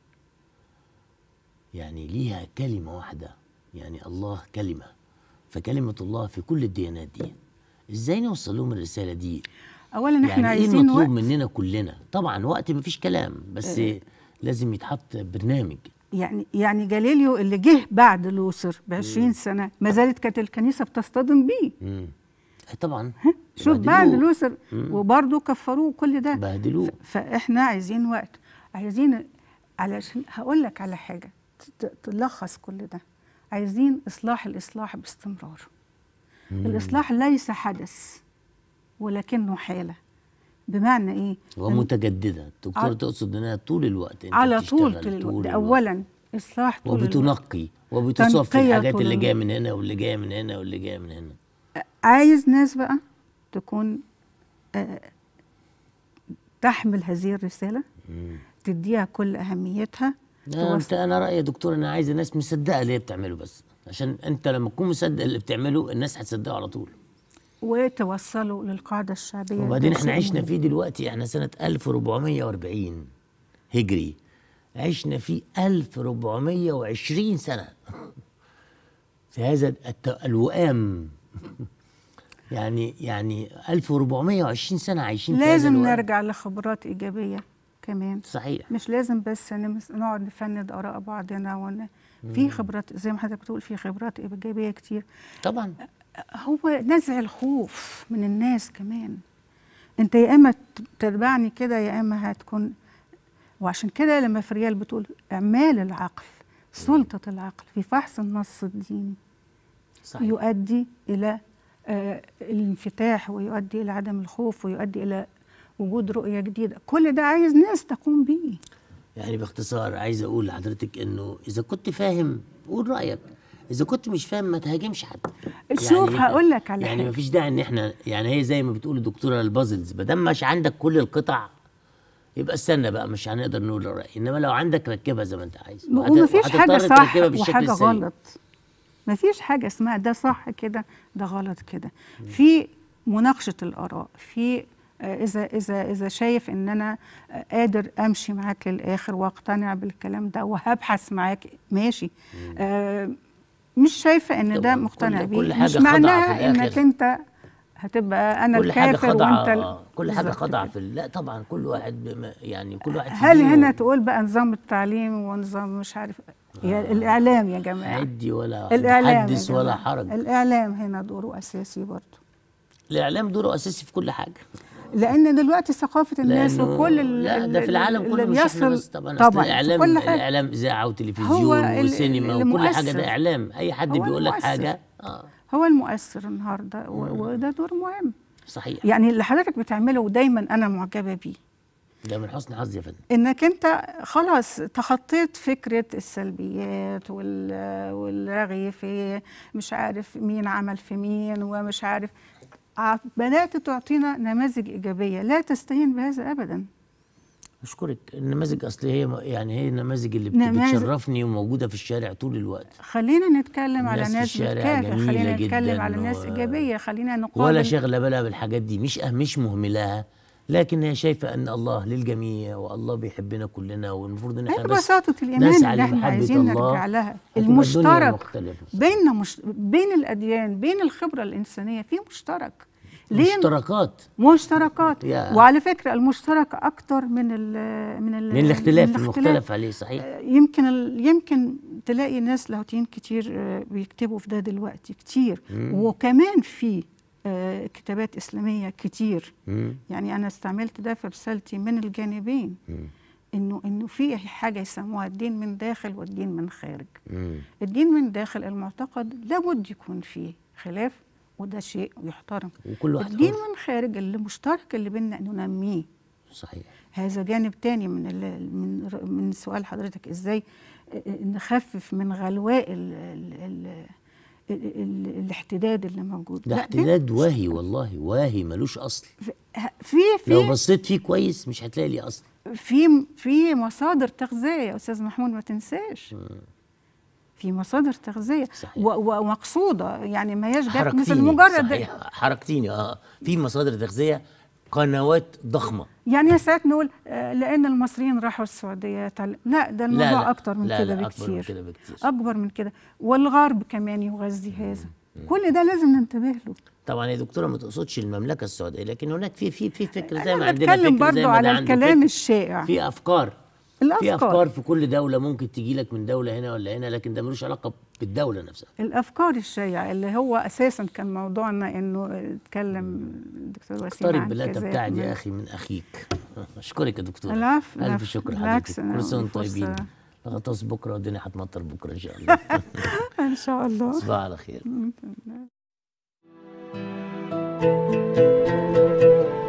يعني ليها كلمه واحده يعني الله كلمه فكلمه الله في كل الديانات دي ازاي نوصل لهم الرساله دي أولا إحنا يعني ايه عايزين المطلوب وقت مننا كلنا طبعا وقت مفيش كلام بس لازم يتحط برنامج يعني يعني جاليليو اللي جه بعد لوثر ب 20 سنة ما زالت كانت الكنيسة بتصطدم بيه مم. طبعا شوف بعد بهدلوه. لوثر وبرضه كفروه كل ده بهدلوه فاحنا عايزين وقت عايزين علشان هقول لك على حاجه ت- تلخص كل ده عايزين اصلاح الاصلاح باستمرار الاصلاح ليس حدث ولكنه حاله بمعنى ايه ومتجدده الدكتور على- تقصد انها طول الوقت انت على طول بتشتغل طول الوقت ده اولا اصلاح طول الوقت وبتنقي وبتصفي تنقية الحاجات طول اللي الوقت. جايه من هنا واللي جايه من هنا واللي جايه من هنا عايز ناس بقى تكون آه، تحمل هذه الرساله تديها كل اهميتها لا انت انا رايي يا دكتور انا عايز الناس مصدقه اللي هي بتعمله بس عشان انت لما تكون مصدق اللي بتعمله الناس هتصدقه على طول وتوصلوا للقاعده الشعبيه وبعدين ده احنا شيء عشنا مهم. فيه دلوقتي احنا سنه 1440 هجري عشنا فيه 1420 سنه في هذا الت- الوئام يعني يعني 1420 سنه عايشين في هذا لازم الوئام. نرجع لخبرات ايجابيه كمان صحيح مش لازم بس نمس- نقعد نفند اراء بعضنا ون... في خبرات زي ما حضرتك بتقول في خبرات ايجابيه كتير طبعا هو نزع الخوف من الناس كمان انت يا اما ت- تتبعني كده يا اما هتكون وعشان كده لما فريال بتقول اعمال العقل سلطه العقل في فحص النص الديني صحيح يؤدي الى آه، الانفتاح ويؤدي الى عدم الخوف ويؤدي الى وجود رؤيه جديده كل ده عايز ناس تقوم بيه يعني باختصار عايز اقول لحضرتك انه اذا كنت فاهم قول رايك اذا كنت مش فاهم ما تهاجمش حد شوف هقول لك على يعني حاجة. ما فيش داعي ان احنا يعني هي زي ما بتقول الدكتوره البازلز ما دام مش عندك كل القطع يبقى استنى بقى مش هنقدر نقول الراي انما لو عندك ركبها زي ما انت عايز وهت- ومفيش وهتضطر حاجه صح تركبها بالشكل وحاجه السليم. غلط مفيش حاجه اسمها ده صح كده ده غلط كده في مناقشه الاراء في آه، اذا اذا اذا شايف ان انا آه، قادر امشي معاك للاخر واقتنع بالكلام ده وهبحث معاك ماشي آه مش شايفه ان ده طبعاً، مقتنع كل- بيه كل حاجة مش خاضعة في معناها انك الآخر. انت هتبقى انا كل حاجه الكافر خاضعه وانت ال- آه، كل حاجه بالظبط خاضعه كده. في ال- لا طبعا كل واحد بما يعني كل واحد في هل دينه. هنا تقول بقى نظام التعليم ونظام مش عارف يا الاعلام يا جماعه عدي ولا الاعلام يا حدث جماعة. ولا حرج الاعلام هنا دوره اساسي برضه الاعلام دوره اساسي في كل حاجه لان دلوقتي ثقافه الناس لأنه- وكل ال- لا ده ال- في العالم اللي كله مش احنا بيصل بس طبعا طبعا طبعا في الاعلام كل حاجه الاعلام اذاعه هو وتلفزيون ال- وسينما اللي وكل حاجه مؤثر. ده اعلام اي حد هو بيقول لك المؤثر. حاجه اه هو المؤثر النهارده و- وده دور مهم صحيح يعني اللي حضرتك بتعمله ودايما انا معجبه بيه ده من حسن حظي يا فندم انك انت خلاص تخطيت فكره السلبيات وال- والرغي في مش عارف مين عمل في مين ومش عارف ع- بدات تعطينا نماذج ايجابيه لا تستهين بهذا ابدا اشكرك النماذج اصل هي يعني هي النماذج اللي بت- نماذج. بتشرفني وموجوده في الشارع طول الوقت خلينا نتكلم على الناس في ناس الشارع بتكافح جميلة خلينا نتكلم جداً على ناس و- ايجابيه خلينا نقابل ولا شغله بالها بالحاجات دي مش أه مش مهملاها لكن هي شايفه ان الله للجميع والله بيحبنا كلنا والمفروض ان هي احنا بس بساطة الإيمان نسعى اللي احنا لمحبة عايزين الله، نرجع لها هتبقى الدنيا المشترك مختلفة. بيننا مش... بين الأديان بين الخبرة الإنسانية في مشترك مشتركات مشتركات يا. وعلى فكرة المشترك أكتر من ال من ال من الاختلاف المختلف عليه صحيح يمكن ال... يمكن تلاقي ناس لاهوتيين كتير آه، بيكتبوا في ده دلوقتي كتير مم. وكمان في آه، كتابات إسلامية كتير مم. يعني أنا استعملت ده في رسالتي من الجانبين مم. انه انه في حاجه يسموها الدين من داخل والدين من خارج مم. الدين من داخل المعتقد لابد يكون فيه خلاف وده شيء يحترم وكل واحد الدين حر. من خارج اللي مشترك اللي بينا ننميه صحيح هذا جانب تاني من ال- من ر- من سؤال حضرتك ازاي نخفف من غلواء ال ال ال ال ال الاحتداد اللي موجود ده لا، احتداد واهي والله واهي ملوش اصل في لو في بصيت فيه كويس مش هتلاقي ليه اصل في في مصادر تغذيه يا استاذ محمود ما تنساش في مصادر تغذيه صحيح. و- و- ومقصوده يعني ما هياش جت مثل حركتيني مجرد صحيح حركتيني اه في مصادر تغذيه قنوات ضخمه يعني ساعات نقول آه، لان المصريين راحوا السعوديه تعال- لا ده الموضوع لا اكتر من لا كده لا اكبر من بكتير كده بكتير اكبر من كده والغرب كمان يغذي هذا كل ده لازم ننتبه له طبعا يا دكتوره ما تقصدش المملكه السعوديه لكن هناك في في في فكر زي ما انا عندنا بتكلم فكر زي برضو ما ده على عنده الكلام فكر. الشائع في افكار في الافكار افكار في كل دوله ممكن تجي لك من دوله هنا ولا هنا لكن ده ملوش علاقه بالدوله نفسها الافكار الشائعه اللي هو اساسا كان موضوعنا انه اتكلم الدكتور وسيم اختار عن البلاد كذا تبتعد من- يا اخي من اخيك اشكرك يا دكتوره العفو، الف العفو. شكر بالعكس، حضرتك أنا كل سنه وانتم فرصة- طيبين غطاس بكره والدنيا هتمطر بكره ان شاء الله ان شاء الله تصبحوا على خير Mm,